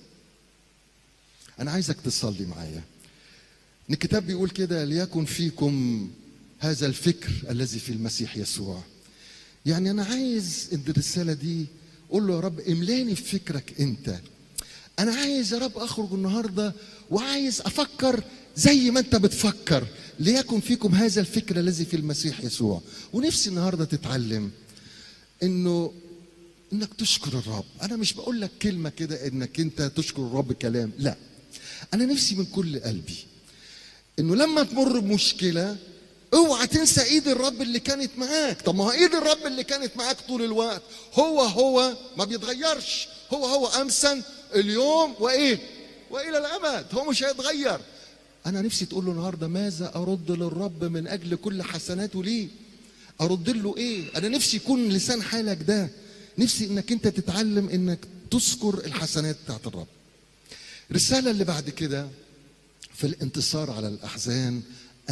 S1: انا عايزك تصلي معايا ان الكتاب بيقول كده ليكن فيكم هذا الفكر الذي في المسيح يسوع يعني انا عايز ان الرساله دي قول له يا رب املاني في فكرك انت انا عايز يا رب اخرج النهارده وعايز افكر زي ما انت بتفكر ليكن فيكم هذا الفكر الذي في المسيح يسوع ونفسي النهارده تتعلم انه انك تشكر الرب انا مش بقول لك كلمه كده انك انت تشكر الرب كلام لا انا نفسي من كل قلبي انه لما تمر بمشكله اوعى تنسى ايد الرب اللي كانت معاك طب ما هو ايد الرب اللي كانت معاك طول الوقت هو هو ما بيتغيرش هو هو امسا اليوم وايه والى الابد هو مش هيتغير انا نفسي تقول له النهارده ماذا ارد للرب من اجل كل حسناته ليه ارد له ايه انا نفسي يكون لسان حالك ده نفسي انك انت تتعلم انك تذكر الحسنات بتاعت الرب الرساله اللي بعد كده في الانتصار على الاحزان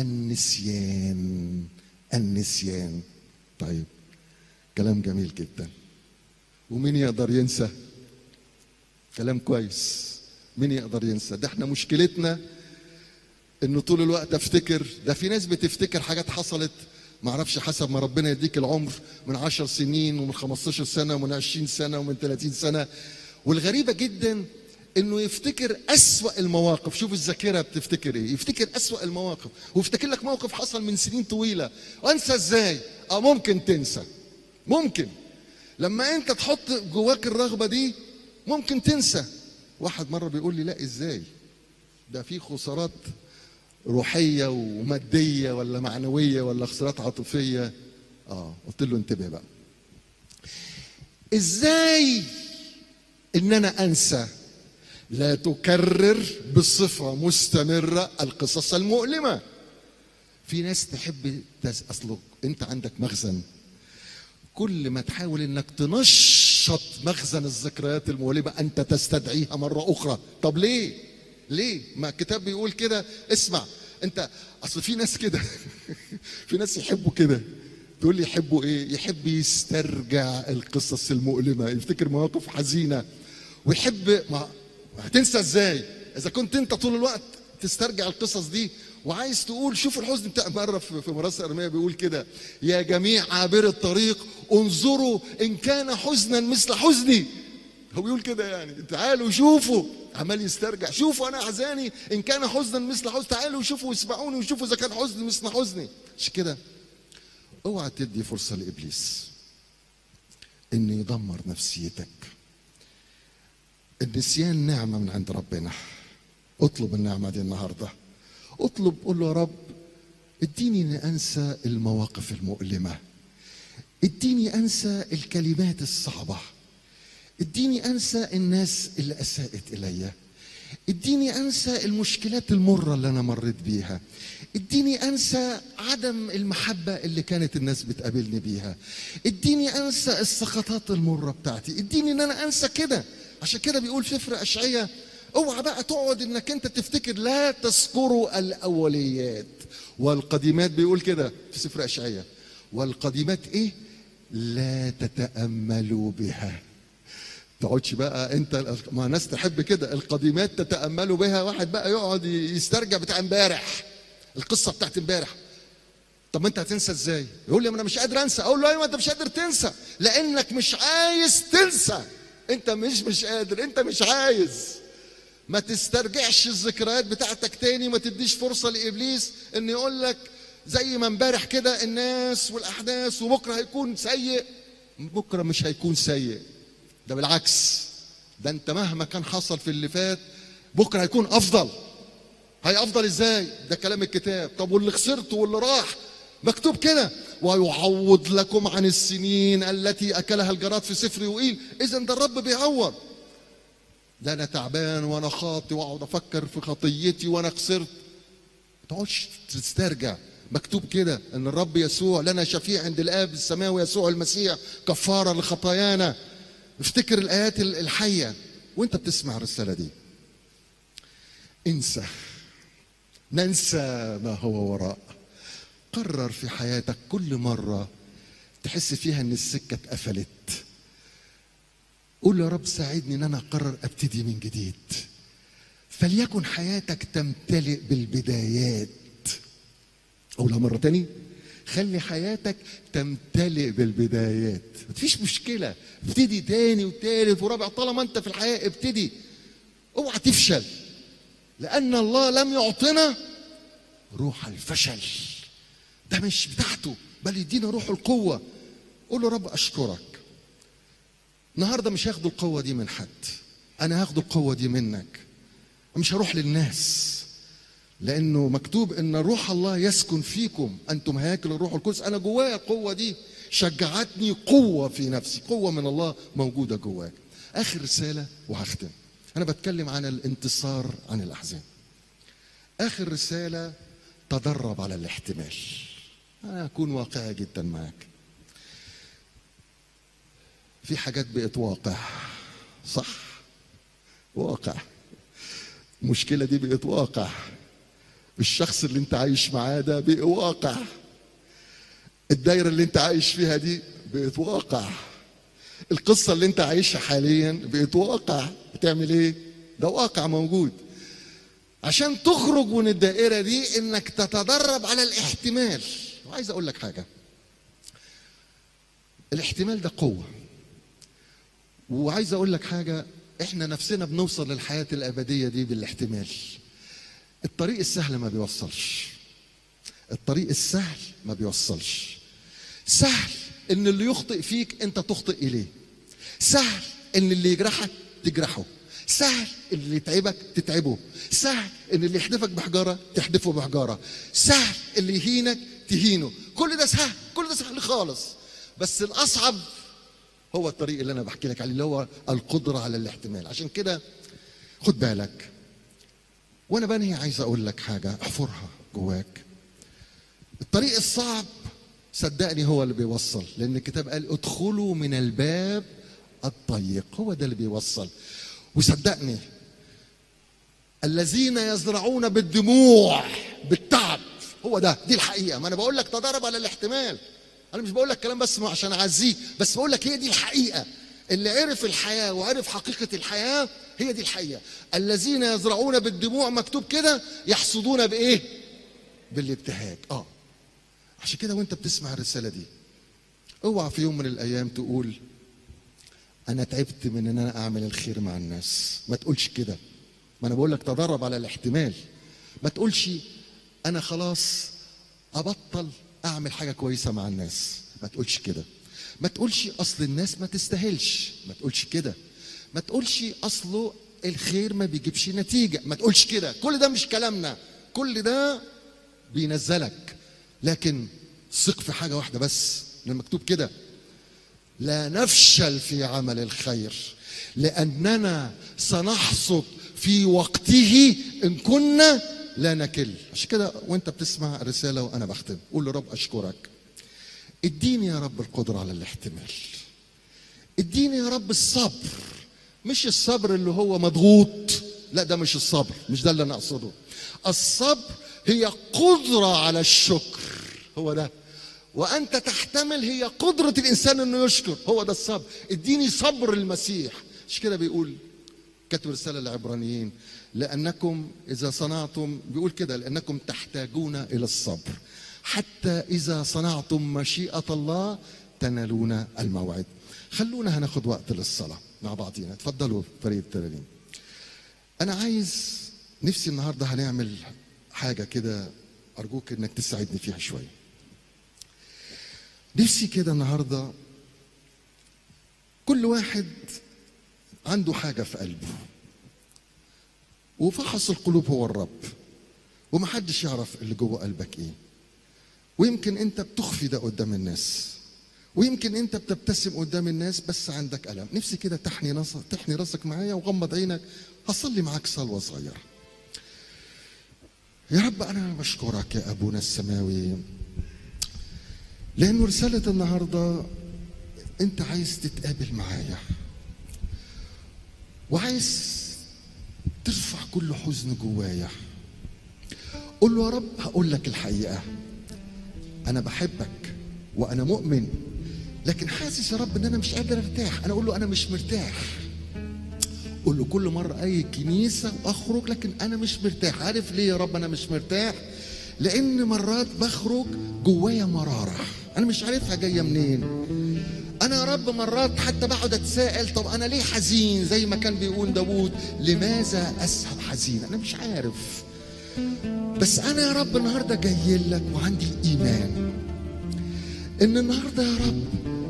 S1: النسيان النسيان طيب كلام جميل جدا ومين يقدر ينسى كلام كويس مين يقدر ينسى ده احنا مشكلتنا انه طول الوقت افتكر ده في ناس بتفتكر حاجات حصلت ما اعرفش حسب ما ربنا يديك العمر من عشر سنين ومن 15 سنه ومن 20 سنه ومن 30 سنه والغريبه جدا انه يفتكر اسوا المواقف شوف الذاكره بتفتكر ايه يفتكر اسوا المواقف ويفتكر لك موقف حصل من سنين طويله وانسى ازاي اه ممكن تنسى ممكن لما انت تحط جواك الرغبه دي ممكن تنسى واحد مره بيقول لي لا ازاي ده في خسارات روحيه وماديه ولا معنويه ولا خسارات عاطفيه اه قلت له انتبه بقى ازاي ان انا انسى لا تكرر بصفه مستمره القصص المؤلمه في ناس تحب تس... اصله انت عندك مخزن كل ما تحاول انك تنشط مخزن الذكريات المؤلمه انت تستدعيها مره اخرى طب ليه ليه ما الكتاب بيقول كده اسمع انت اصل في ناس كده في ناس يحبوا كده تقول لي يحبوا ايه يحب يسترجع القصص المؤلمه يفتكر مواقف حزينه ويحب ما هتنسى ازاي اذا كنت انت طول الوقت تسترجع القصص دي وعايز تقول شوف الحزن بتاع مره في في مراسل ارميه بيقول كده يا جميع عابر الطريق انظروا ان كان حزنا مثل حزني هو بيقول كده يعني تعالوا شوفوا عمال يسترجع شوفوا انا احزاني ان كان حزنا مثل حزن تعالوا شوفوا واسمعوني وشوفوا اذا كان حزن مثل حزني مش كده اوعى تدي فرصه لابليس انه يدمر نفسيتك النسيان نعمه من عند ربنا اطلب النعمه دي النهارده اطلب قول له يا رب اديني اني انسى المواقف المؤلمه اديني انسى الكلمات الصعبه اديني انسى الناس اللي اساءت الي اديني انسى المشكلات المره اللي انا مريت بيها اديني انسى عدم المحبه اللي كانت الناس بتقابلني بيها اديني انسى السخطات المره بتاعتي اديني ان انا انسى كده عشان كده بيقول في سفر اشعياء اوعى بقى تقعد انك انت تفتكر لا تذكروا الاوليات والقديمات بيقول كده في سفر اشعياء والقديمات ايه لا تتاملوا بها تقعدش بقى انت ما ناس تحب كده القديمات تتاملوا بها واحد بقى يقعد يسترجع بتاع امبارح القصه بتاعت امبارح طب ما انت هتنسى ازاي يقول لي ما انا مش قادر انسى اقول له ايوه انت مش قادر تنسى لانك مش عايز تنسى انت مش مش قادر انت مش عايز ما تسترجعش الذكريات بتاعتك تاني ما تديش فرصه لابليس ان يقول لك زي ما امبارح كده الناس والاحداث وبكره هيكون سيء بكره مش هيكون سيء ده بالعكس ده انت مهما كان حصل في اللي فات بكره هيكون افضل هي افضل ازاي ده كلام الكتاب طب واللي خسرته واللي راح مكتوب كده ويعوض لكم عن السنين التي اكلها الجراد في سفر يوئيل اذا ده الرب بيعوض ده انا تعبان وانا خاطي واقعد افكر في خطيتي وانا خسرت ما تقعدش تسترجع مكتوب كده ان الرب يسوع لنا شفيع عند الاب السماوي يسوع المسيح كفاره لخطايانا افتكر الايات الحيه وانت بتسمع الرساله دي انسى ننسى ما هو وراء قرر في حياتك كل مره تحس فيها ان السكه اتقفلت قول يا رب ساعدني ان انا اقرر ابتدي من جديد فليكن حياتك تمتلئ بالبدايات اقولها مره تاني خلي حياتك تمتلئ بالبدايات مفيش مشكله ابتدي تاني وتالت ورابع طالما انت في الحياه ابتدي اوعى تفشل لان الله لم يعطنا روح الفشل ده مش بتاعته بل يدينا روح القوه قول له رب اشكرك النهارده مش هاخد القوه دي من حد انا هاخد القوه دي منك مش هروح للناس لانه مكتوب ان روح الله يسكن فيكم انتم هياكل الروح القدس انا جوايا القوه دي شجعتني قوه في نفسي قوه من الله موجوده جواك اخر رساله وهختم انا بتكلم عن الانتصار عن الاحزان اخر رساله تدرب على الاحتمال انا اكون واقعي جدا معاك في حاجات بقت واقع صح واقع المشكله دي بقت واقع الشخص اللي انت عايش معاه ده بقى واقع الدايره اللي انت عايش فيها دي بقت واقع القصه اللي انت عايشها حاليا بقت واقع بتعمل ايه ده واقع موجود عشان تخرج من الدائره دي انك تتدرب على الاحتمال وعايز اقول لك حاجه الاحتمال ده قوه وعايز اقول لك حاجه احنا نفسنا بنوصل للحياه الابديه دي بالاحتمال الطريق السهل ما بيوصلش الطريق السهل ما بيوصلش سهل ان اللي يخطئ فيك انت تخطئ اليه سهل ان اللي يجرحك تجرحه سهل ان اللي يتعبك تتعبه سهل ان اللي يحدفك بحجاره تحدفه بحجاره سهل اللي يهينك تهينه كل ده سهل كل ده سهل خالص بس الاصعب هو الطريق اللي انا بحكي لك عليه اللي هو القدره على الاحتمال عشان كده خد بالك وانا بنهي عايز اقول لك حاجه احفرها جواك الطريق الصعب صدقني هو اللي بيوصل لان الكتاب قال ادخلوا من الباب الضيق هو ده اللي بيوصل وصدقني الذين يزرعون بالدموع بالتعب هو ده دي الحقيقه ما انا بقول لك تدرب على الاحتمال انا مش بقول لك كلام بس عشان اعزيك بس بقول لك هي دي الحقيقه اللي عرف الحياه وعرف حقيقه الحياه هي دي الحقيقه الذين يزرعون بالدموع مكتوب كده يحصدون بايه بالابتهاج اه عشان كده وانت بتسمع الرساله دي اوعى في يوم من الايام تقول انا تعبت من ان انا اعمل الخير مع الناس ما تقولش كده ما انا بقول لك تدرب على الاحتمال ما تقولش انا خلاص ابطل اعمل حاجه كويسه مع الناس ما تقولش كده ما تقولش اصل الناس ما تستاهلش ما تقولش كده ما تقولش اصله الخير ما بيجيبش نتيجه ما تقولش كده كل ده مش كلامنا كل ده بينزلك لكن ثق في حاجه واحده بس لأن مكتوب كده لا نفشل في عمل الخير لاننا سنحصد في وقته ان كنا لا نكل عشان كده وانت بتسمع الرساله وانا بختم قول له رب اشكرك اديني يا رب القدره على الاحتمال اديني يا رب الصبر مش الصبر اللي هو مضغوط لا ده مش الصبر مش ده اللي انا اقصده الصبر هي قدره على الشكر هو ده وانت تحتمل هي قدره الانسان انه يشكر هو ده الصبر اديني صبر المسيح مش كده بيقول كتب رسالة للعبرانيين لأنكم إذا صنعتم بيقول كده لأنكم تحتاجون إلى الصبر حتى إذا صنعتم مشيئة الله تنالون الموعد خلونا هناخد وقت للصلاة مع بعضينا اتفضلوا فريق الترانيم أنا عايز نفسي النهاردة هنعمل حاجة كده أرجوك إنك تساعدني فيها شوية نفسي كده النهارده كل واحد عنده حاجة في قلبه وفحص القلوب هو الرب ومحدش يعرف اللي جوه قلبك ايه ويمكن انت بتخفي ده قدام الناس ويمكن انت بتبتسم قدام الناس بس عندك ألم نفسي كده تحني راسك تحني راسك معايا وغمض عينك هصلي معاك صلوة صغيرة يا رب أنا بشكرك يا أبونا السماوي لأنه رسالة النهاردة أنت عايز تتقابل معايا وعايز ترفع كل حزن جوايا قول له يا رب هقول لك الحقيقة أنا بحبك وأنا مؤمن لكن حاسس يا رب إن أنا مش قادر أرتاح أنا أقول له أنا مش مرتاح قول له كل مرة أي كنيسة أخرج لكن أنا مش مرتاح عارف ليه يا رب أنا مش مرتاح لأن مرات بخرج جوايا مرارة أنا مش عارفها جاية منين أنا يا رب مرات حتى بقعد أتساءل طب أنا ليه حزين زي ما كان بيقول داوود لماذا أذهب حزين أنا مش عارف بس أنا يا رب النهاردة جاي لك وعندي الإيمان إن النهاردة يا رب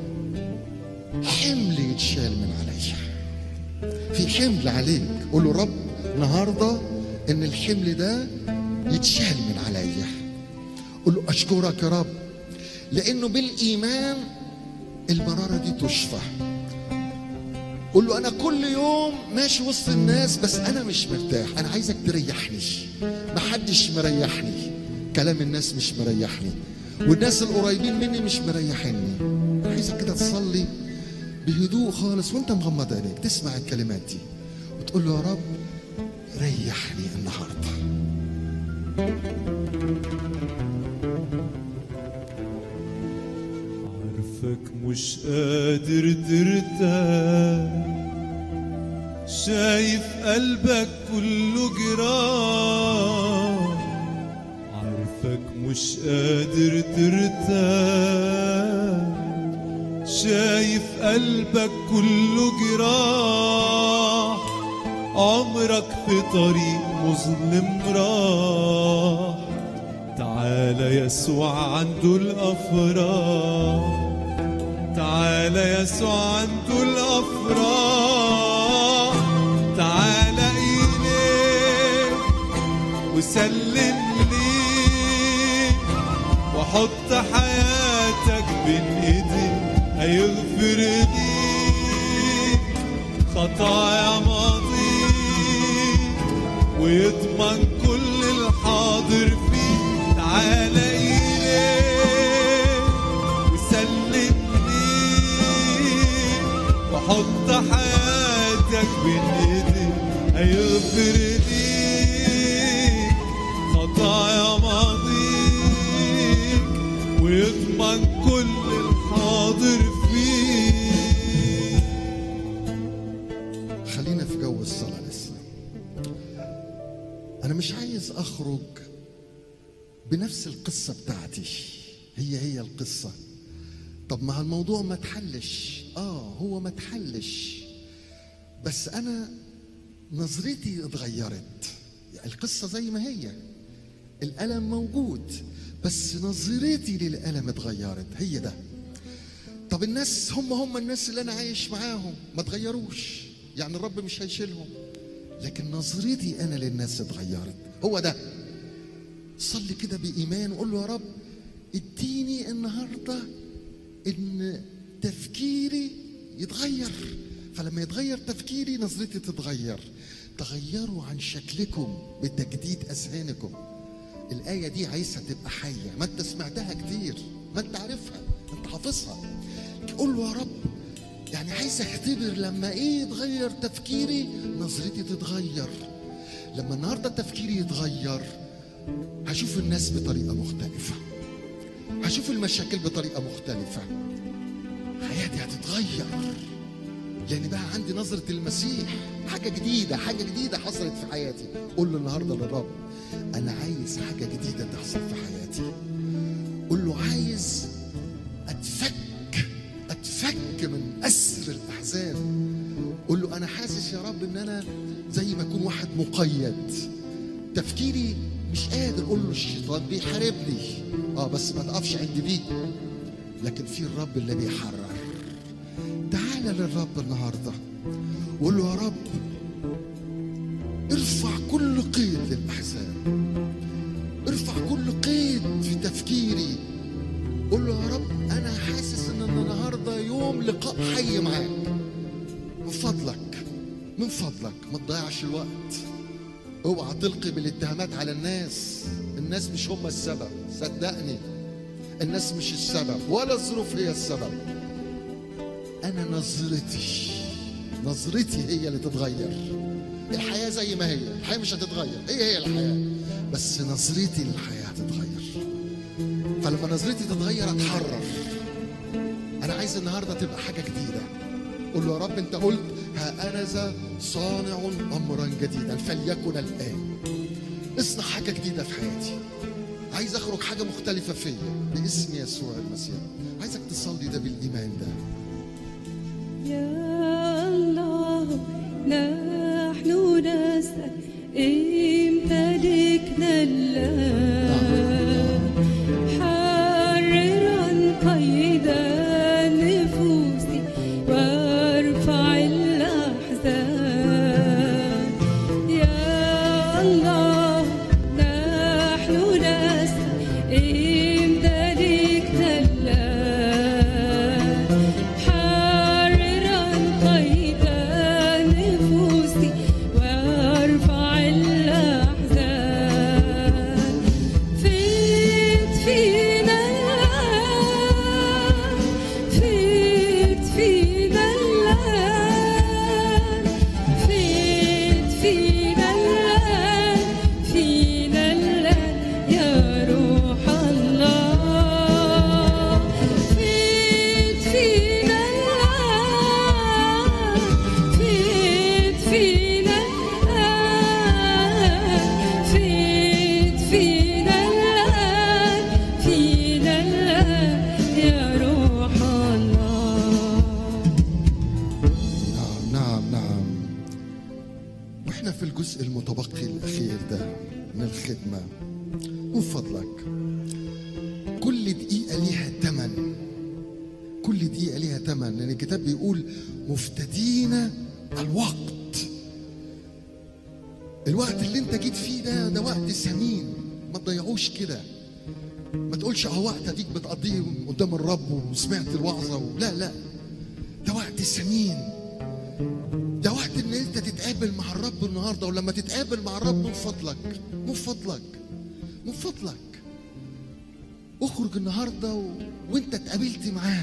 S1: حمل يتشال من عليا في حمل عليك قول له رب النهارده ان الحمل ده يتشال من عليا قول له اشكرك يا رب لانه بالايمان المراره دي تشفى قول له انا كل يوم ماشي وسط الناس بس انا مش مرتاح انا عايزك تريحني محدش مريحني كلام الناس مش مريحني والناس القريبين مني مش مريحيني انا عايزك كده تصلي بهدوء خالص وانت مغمض عينيك تسمع الكلمات دي وتقول له يا رب ريحني النهارده
S5: عارفك مش قادر ترتاح شايف قلبك كله جراح عارفك مش قادر ترتاح شايف قلبك كله جراح عمرك في طريق مظلم راح تعالى يسوع عنده الافراح تعالى يسوع عنده الافراح تعالى اليه وسلم ليه وحط حياتك بين ايديه هيغفر ليك خطايا ماضيك ويضمن كل الحاضر فيه تعالى إليه وسلم ليه وحط حياتك بين ايديه هيغفر ليك
S1: انا مش عايز اخرج بنفس القصه بتاعتي هي هي القصه طب ما الموضوع ما اتحلش اه هو ما اتحلش بس انا نظرتي اتغيرت يعني القصه زي ما هي الالم موجود بس نظرتي للالم اتغيرت هي ده طب الناس هم هم الناس اللي انا عايش معاهم ما اتغيروش يعني الرب مش هيشيلهم لكن نظرتي انا للناس اتغيرت هو ده صلي كده بايمان وقول له يا رب اديني النهارده ان تفكيري يتغير فلما يتغير تفكيري نظرتي تتغير تغيروا عن شكلكم بتجديد اذهانكم الايه دي عايزها تبقى حيه ما انت سمعتها كتير ما انت عارفها انت حافظها قول له يا رب يعني عايز اختبر لما ايه يتغير تفكيري نظرتي تتغير لما النهارده تفكيري يتغير هشوف الناس بطريقه مختلفه هشوف المشاكل بطريقه مختلفه حياتي هتتغير لان بقى عندي نظره المسيح حاجه جديده حاجه جديده حصلت في حياتي قول له النهارده للرب انا عايز حاجه جديده تحصل في حياتي قول له عايز اتفك اتفك من اسر الاحزان قول له انا حاسس يا رب ان انا زي ما اكون واحد مقيد تفكيري مش قادر قول له الشيطان بيحاربني اه بس ما تقفش عند دي لكن في الرب اللي بيحرر تعالى للرب النهارده وقول له يا رب ارفع كل قيد للاحزان ارفع كل قيد في تفكيري قول له يا رب انا حاسس ان النهارده يوم لقاء حي معاك من فضلك من فضلك ما تضيعش الوقت اوعى تلقي بالاتهامات على الناس الناس مش هم السبب صدقني الناس مش السبب ولا الظروف هي السبب انا نظرتي نظرتي هي اللي تتغير الحياه زي ما هي الحياه مش هتتغير هي هي الحياه بس نظرتي للحياه هتتغير فلما نظرتي تتغير اتحرر انا عايز النهارده تبقى حاجه جديده قول له يا رب انت قلت ها انا ذا صانع امرا جديدا فليكن الان اصنع حاجه جديده في حياتي عايز اخرج حاجه مختلفه فيا باسم يسوع المسيح عايزك تصلي ده بالايمان ده
S3: يا الله نحن نسأل امتلكنا الآن حررا قيد النفوس وارفع الأحزان يا الله نحن نسأل امتلكنا الآن حررا قيد النفوس وارفع الأحزان فت فينا الآن فت فينا الآن فت فينا الآن فينا الآن يا روح الله فت فينا الآن فت فينا الآن فت فينا الآن فينا الآن يا روح الله
S1: نعم نعم نعم واحنا في الجزء المتبقي الاخير ده من الخدمه من فضلك كل دقيقه ليها ثمن كل دقيقه ليها ثمن لان الكتاب بيقول مفتدين الوقت الوقت اللي انت جيت فيه ده ده وقت ثمين ما تضيعوش كده ما تقولش اه وقت اديك بتقضيه قدام الرب وسمعت الوعظه و... لا لا ده وقت ثمين ده وقت ان انت تتقابل مع الرب النهارده ولما تتقابل مع الرب من فضلك من فضلك من فضلك اخرج النهارده و... وانت اتقابلت معاه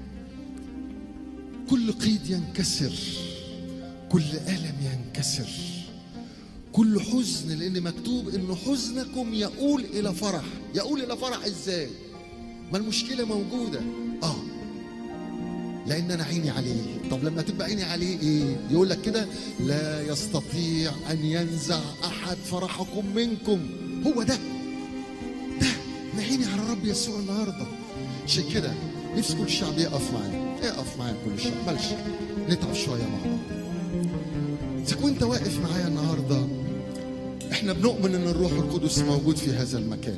S1: كل قيد ينكسر كل ألم ينكسر كل حزن لأن مكتوب إن حزنكم يقول إلى فرح يقول إلى فرح إزاي ما المشكلة موجودة آه لان انا عيني عليه طب لما تبقى عيني عليه ايه يقول لك كده لا يستطيع ان ينزع احد فرحكم منكم هو ده ده انا عيني على الرب يسوع النهارده عشان كده نفسي كل الشعب يقف معايا يقف معايا كل الشعب بلش نتعب شويه مع بعض اذا كنت واقف معايا النهارده احنا بنؤمن ان الروح القدس موجود في هذا المكان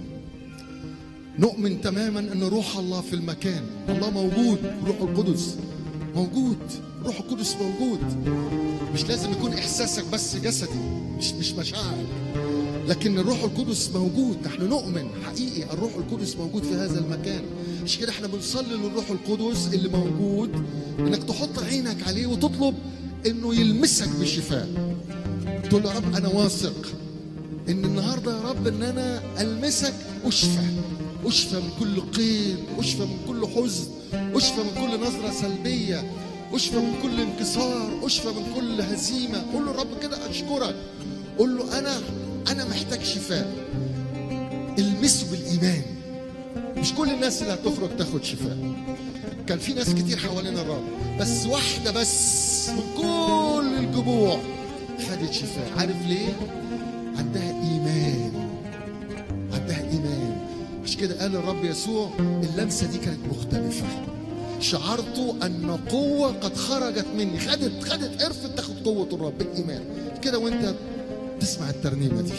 S1: نؤمن تماما ان روح الله في المكان الله موجود روح القدس موجود روح القدس موجود مش لازم يكون احساسك بس جسدي مش مش مشاعر لكن الروح القدس موجود نحن نؤمن حقيقي الروح القدس موجود في هذا المكان عشان كده احنا بنصلي للروح القدس اللي موجود انك تحط عينك عليه وتطلب انه يلمسك بشفاء تقول له يا رب انا واثق ان النهارده يا رب ان انا المسك اشفى اشفى من كل قيد اشفى من كل حزن اشفى من كل نظره سلبيه اشفى من كل انكسار اشفى من كل هزيمه قول له يا رب كده اشكرك قول له انا انا محتاج شفاء المسه بالايمان مش كل الناس اللي هتخرج تاخد شفاء كان في ناس كتير حوالين الرب بس واحده بس من كل الجموع خدت شفاء عارف ليه عندها ايمان عندها ايمان مش كده قال الرب يسوع اللمسه دي كانت مختلفه شعرت ان قوه قد خرجت مني خدت خدت عرفت تاخد قوه الرب بالايمان كده وانت تسمع الترنيمه دي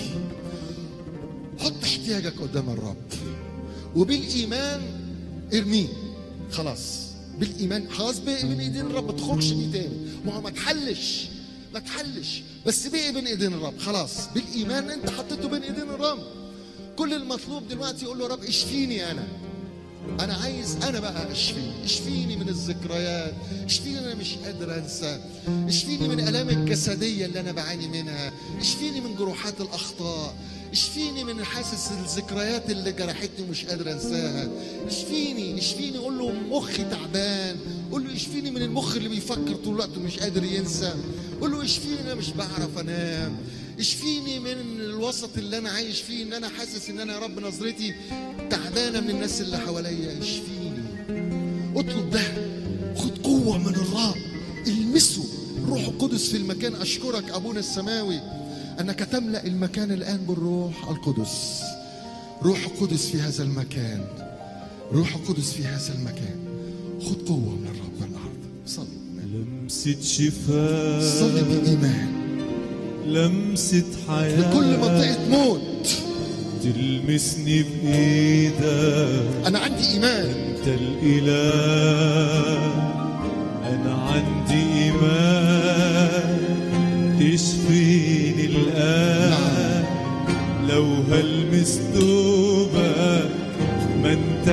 S1: حط احتياجك قدام الرب وبالايمان ارميه خلاص بالايمان خلاص بقي بين ايدين الرب ما تخرجش بيه تاني ما هو ما تحلش ما تحلش بس بقي بين ايدين الرب خلاص بالايمان انت حطيته بين ايدين الرب كل المطلوب دلوقتي يقول له يا رب اشفيني انا انا عايز انا بقى اشفي اشفيني من الذكريات اشفيني انا مش قادر انسى اشفيني من الام الجسديه اللي انا بعاني منها اشفيني من جروحات الاخطاء اشفيني من حاسس الذكريات اللي جرحتني ومش قادر انساها اشفيني اشفيني قول له مخي تعبان قول له اشفيني من المخ اللي بيفكر طول الوقت ومش قادر ينسى قول له اشفيني انا مش بعرف انام اشفيني من الوسط اللي انا عايش فيه ان انا حاسس ان انا يا رب نظرتي تعبانه من الناس اللي حواليا اشفيني اطلب ده خد قوه من الرب المسه روح القدس في المكان اشكرك ابونا السماوي انك تملا المكان الان بالروح القدس روح القدس في هذا المكان روح القدس في هذا المكان خد قوه من الرب النهارده صلي
S5: لمسة شفاء
S1: صلي بايمان
S5: لمسة حياة
S1: لكل منطقه موت
S5: تلمسني بإيدك
S1: انا عندي ايمان
S5: أنت الإله أنا عندي إيمان تشفيني الآن لو هلمس دوبك ما أنت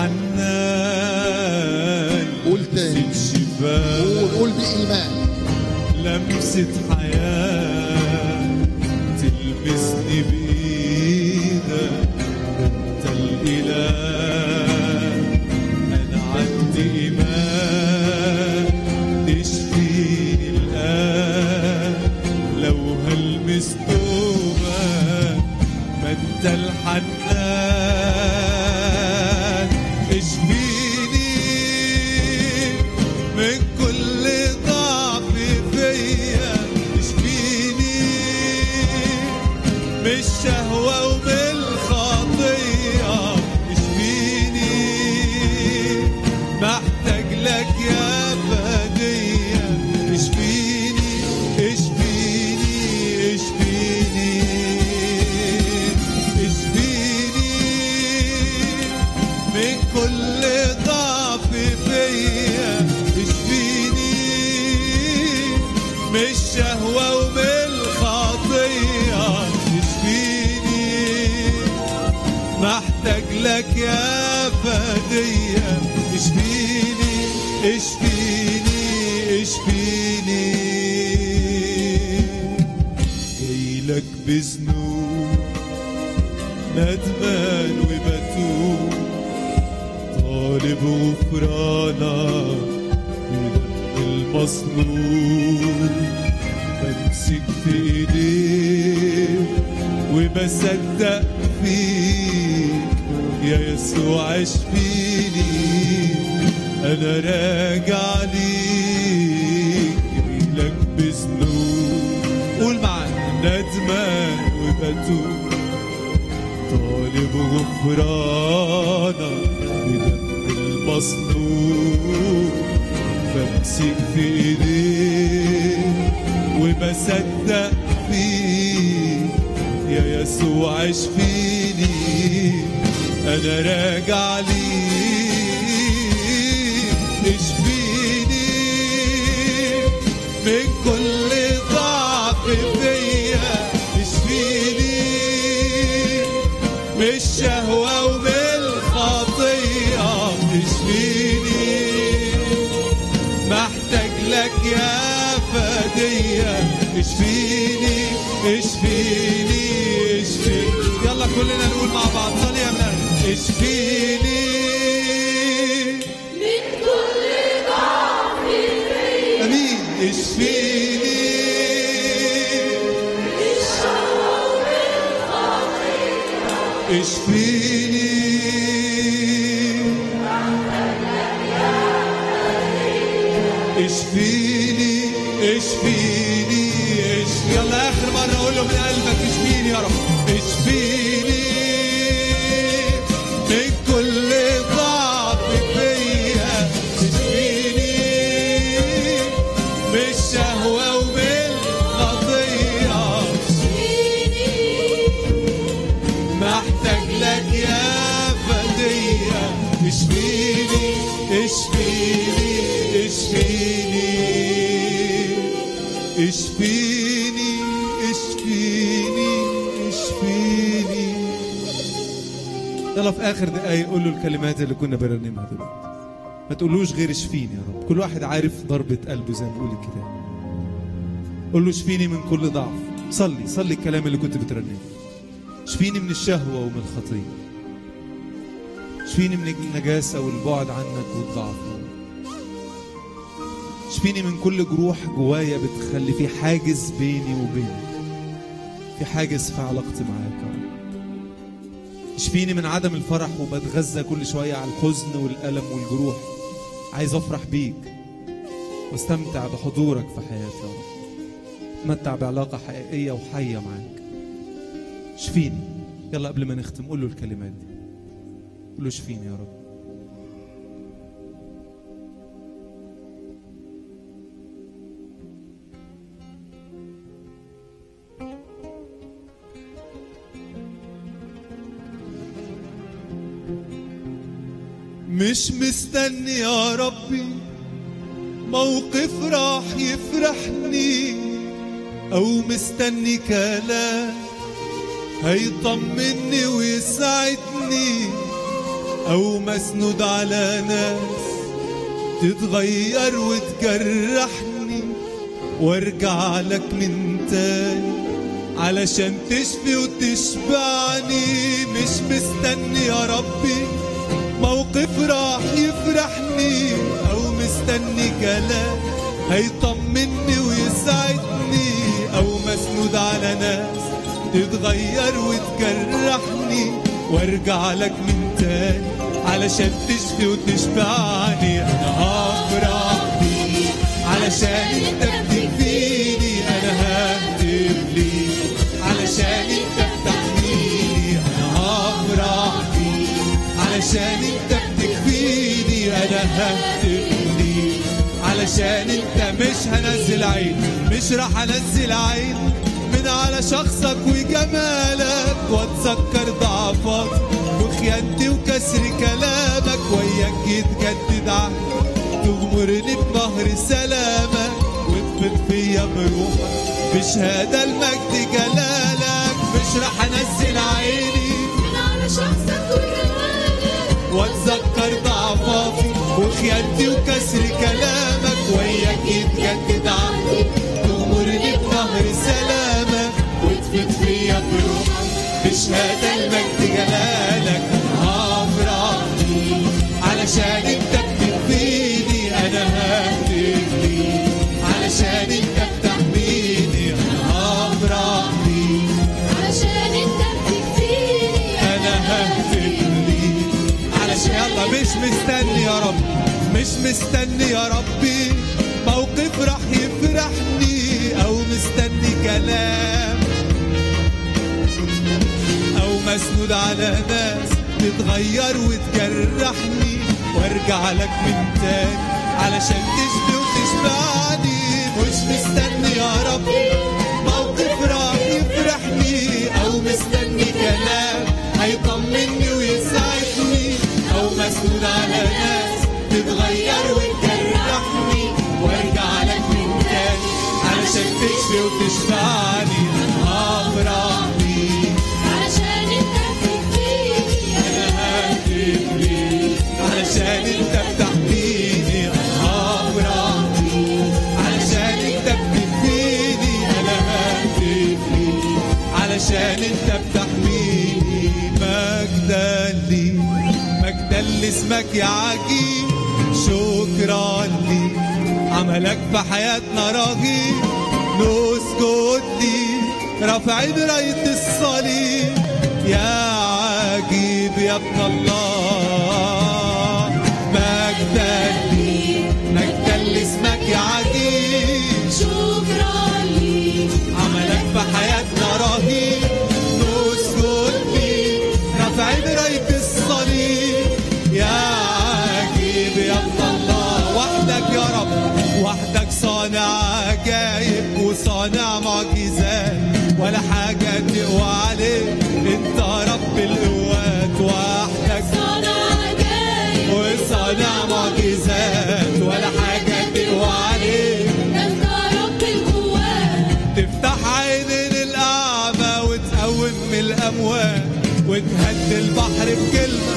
S5: الحنان
S1: قول تاني.
S5: لمسة شفاء
S1: قول قول بايمان
S5: لمسة حياة تلمسني بإيدك أنت الإله أنا عندي إيمان تشفيني الآن لو هلمس دوبك ما أنت الحنان اشفيني من كل ضعف فيا اشفيني من الشهوة ومن الخطية اشفيني محتاج لك يا فدية اشفيني اشفيني اشفيني اشفيني من كل ضعف فيا اشفيني من الشهوة ومن الخطية اشفيني محتاج لك يا فدية اشفيني اشفيني اشفيني جايلك بذنوب ندمان وبتوب طالب غفرانك بدم المصلوب بمسك في ايديك وبصدق فيك يا يسوع اشفيني انا راجع ليك جايلك بذنوب قول معانا ندمان وبتوب طالب غفرانك بدم المصلوب بمسك في ايديك وبصدق فيك يا يسوع اشفيني انا راجع ليك اشفيني من كل ضعف فيا اشفيني من الشهوة ومن الخطيئة اشفيني محتاج لك يا فدية اشفيني اشفيني اشفيني يلا كلنا نقول مع بعض صلي يا مان اشفيني
S3: من كل ضعف فيا
S5: امين اشفيني
S3: الشوق
S5: اشفيني اشفيني اشفيني اشفي يلا اخر مره اقول له من قلبك اشفيني يا رب اشفيني من كل ضعف فيا اشفيني من الشهوه ومن الخطيه محتاج لك يا فدية اشفيني اشفيني اشفيني اشفيني اشفيني اشفيني
S2: يلا في اخر دقايق قول له الكلمات اللي كنا بنرنمها دلوقتي ما تقولوش غير اشفيني يا رب كل واحد عارف ضربة قلبه زي ما بيقول الكتاب قول له اشفيني من كل ضعف صلي صلي الكلام اللي كنت بترنمه اشفيني من الشهوة ومن الخطية اشفيني من النجاسة والبعد عنك والضعف اشفيني من كل جروح جوايا بتخلي في حاجز بيني وبينك في حاجز في علاقتي معاك يا رب اشفيني من عدم الفرح وبتغذى كل شوية على الحزن والألم والجروح عايز أفرح بيك واستمتع بحضورك في حياتي يا رب اتمتع بعلاقة حقيقية وحية معاك اشفيني يلا قبل ما نختم قول له الكلمات دي قول له اشفيني يا رب
S5: مش مستني يا ربي موقف راح يفرحني او مستني كلام هيطمني ويسعدني او مسنود على ناس تتغير وتجرحني وارجع لك من تاني علشان تشفي وتشبعني مش مستني يا ربي موقف راح يفرحني او مستني كلام هيطمني ويسعدني او مسنود على ناس تتغير وتجرحني وارجع لك من تاني علشان تشفي وتشبعني انا هفرح بيك علشان انت بتكفيني انا ههتف ليك علشان انت بتحميني انا هفرح بيك علشان انت بتكفيني انا ههتف ليك علشان انت مش هنزل عين مش راح انزل عين من على شخصك وجمالك واتذكر ضعفاتي وخيانتي وكسر كلامك وياك يتجدد عهدي تغمرني بنهر سلامك وتفيض فيا بروحك بشهادة المجد جلالك مش راح انزل عيني
S3: من على شخصك وجمالك
S5: واتذكر ضعفاتي وخيانتي وكسر كلامك وياك يتجدد عهدي تغمرني بنهر سلامك وتفيد فيا بروحك بشهادة المجد جلالك هفرح بيك علشان انت بتكفيني انا ههتف ليك علشان انت بتحميني انا هفرح بيك
S3: علشان انت بتكفيني
S5: انا ههتف ليك علشان يلا مش مستني يا رب مش مستني يا ربي موقف راح يفرحني او مستني كلام او مسنود على ناس تتغير وتجرحني وارجع لك من تاني علشان تشفي وتشبعني مش مستني يا ربي موقف راح يفرحني او مستني كلام هيطمني ويسعدني او مسنود على ناس تتغير وتجرحني وارجع لك من تاني علشان تشفي وتشفعني افرح بيك
S3: علشان انت بتكفيني
S5: انا ههتف ليك علشان انت بتحميني افرح بيك علشان انت بتكفيني انا ههتف ليك علشان انت بتحميني مجدا لي مجدا لاسمك يا عجيب شكرا لي عملك في حياتنا رهيب نسجد لي رافعين راية الصليب يا عجيب يا ابن الله مجدا لي مجدا لاسمك يا عجيب
S3: شكرا لي
S5: عملك في حياتنا رهيب نسجد لي رافعين راية الصليب يا عجيب يا ابن الله وحدك يا رب وحدك صانع عجايب وصانع معجزات ولا حاجة تقوى عليك انت رب القوات وحدك
S3: صنع جاي
S5: وصانع معجزات ولا حاجة تقوى عليك
S3: انت رب القوات
S5: تفتح عينين الأعمى وتقوم من الأموات وتهدي البحر بكلمة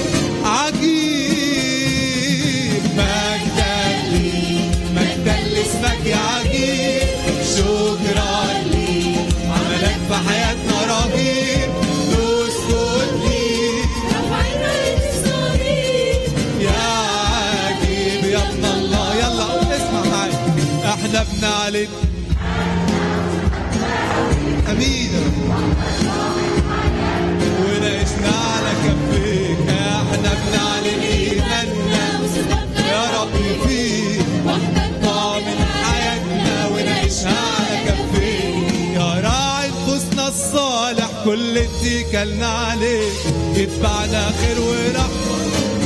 S5: عجيب مجدا لي مجدا لاسمك يا عجيب شكرا لي عملك في حياتنا رهيب نسكت لي
S3: رفعين راية الصليب
S5: يا عجيب يا ابن الله يلا اسمع معي احنا بنعلن امين يا رب. ونعيشنا على كفيك احنا بنعلن ايماننا يا رب فيك طعم من حياتنا ونعيشها على كفيك يا راعي نفوسنا الصالح كل اتكلنا عليك يتبعنا خير ورحمة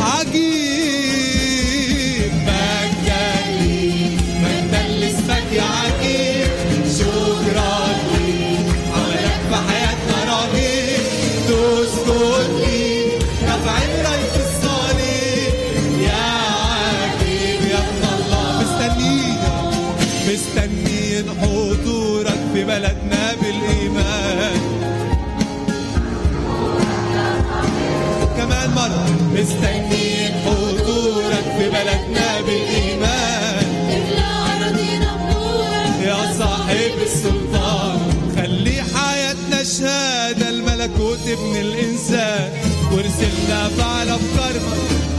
S5: عجيب مجدا ليك مجدا لاسمك يا عجيب شكرا ليك عملك في حياتنا رهيب تسكت ليك رافعين راية الصليب يا عجيب يا ابن الله مستنيين مستنيين حضورك في بلدنا بالإيمان كمان مرة مستنيين حضورك في بلدنا بالإيمان
S3: تملى أراضينا بنورك
S5: يا صاحب السلطان خلي حياتنا شهادة الملكوت ابن الإنسان وارسلنا فعل أفكارنا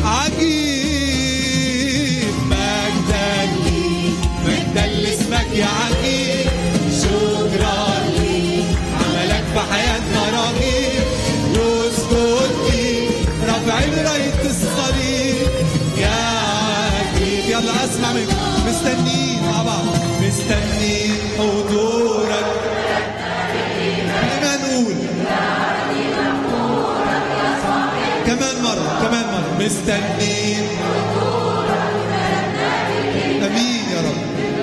S5: عجيب مجدا ليك مجدا لاسمك يا عجيب شكرا ليك عملك في حياتنا رهيب يسكت ليك رافعين راية الصليب يا عجيب يلا اسمع منك مستنيين مع بعض مستنيين حضورك كمان نقول كمان مرة كمان مرة مستنيين امين يا رب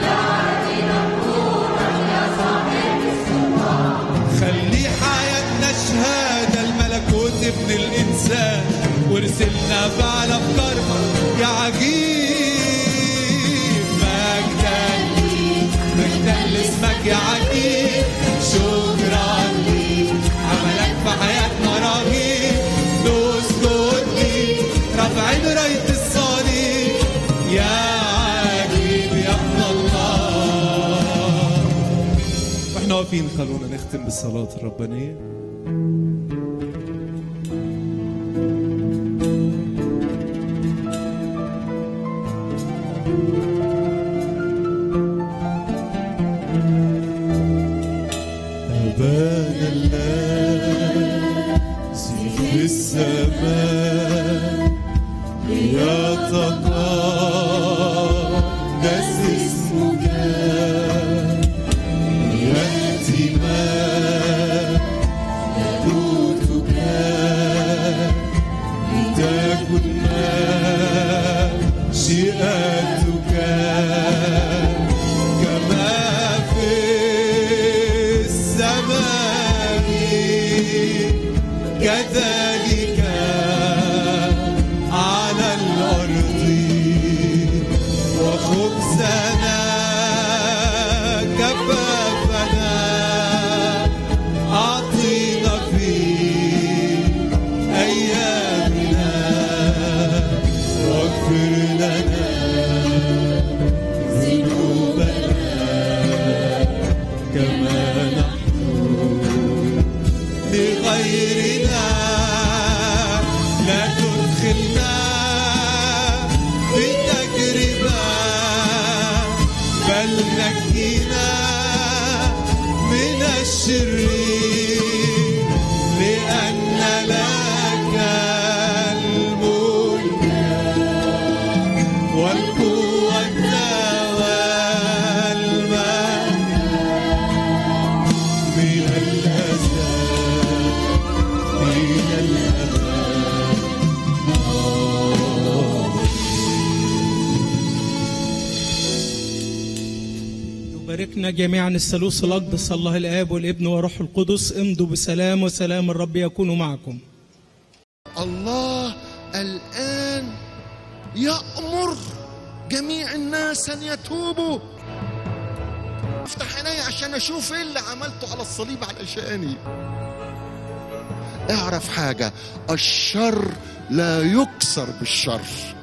S5: خلي حياتنا شهادة الملكوت ابن الإنسان وارسلنا فعل أفكارنا يا عجيب مجدا ليك مجدا لاسمك يا عجيب شكرا ليك عملك في حياتنا رهيب نسجد ليك رافعين راية الصليب يا عجيب يا ابن الله
S2: واحنا واقفين خلونا نختم بالصلاة الربانية
S5: أبانا الذي في السماء ليتقدس كذلك على الأرض وخبزنا كفافنا أعطينا في أيامنا واغفر لنا ذنوبنا كما نحن لغيرنا لا تدخلنا في تجربة بل نجينا من الشرير لأن لك الملك والقوة والمجد من الأزل إلى الأبد
S4: يباركنا جميعا الثالوث الأقدس الله الآب والابن والروح القدس امضوا بسلام وسلام الرب يكون معكم
S1: الله الآن يأمر جميع الناس أن يتوبوا افتح عيني عشان أشوف إيه اللي عملته على الصليب علشاني اعرف حاجة الشر لا يكسر بالشر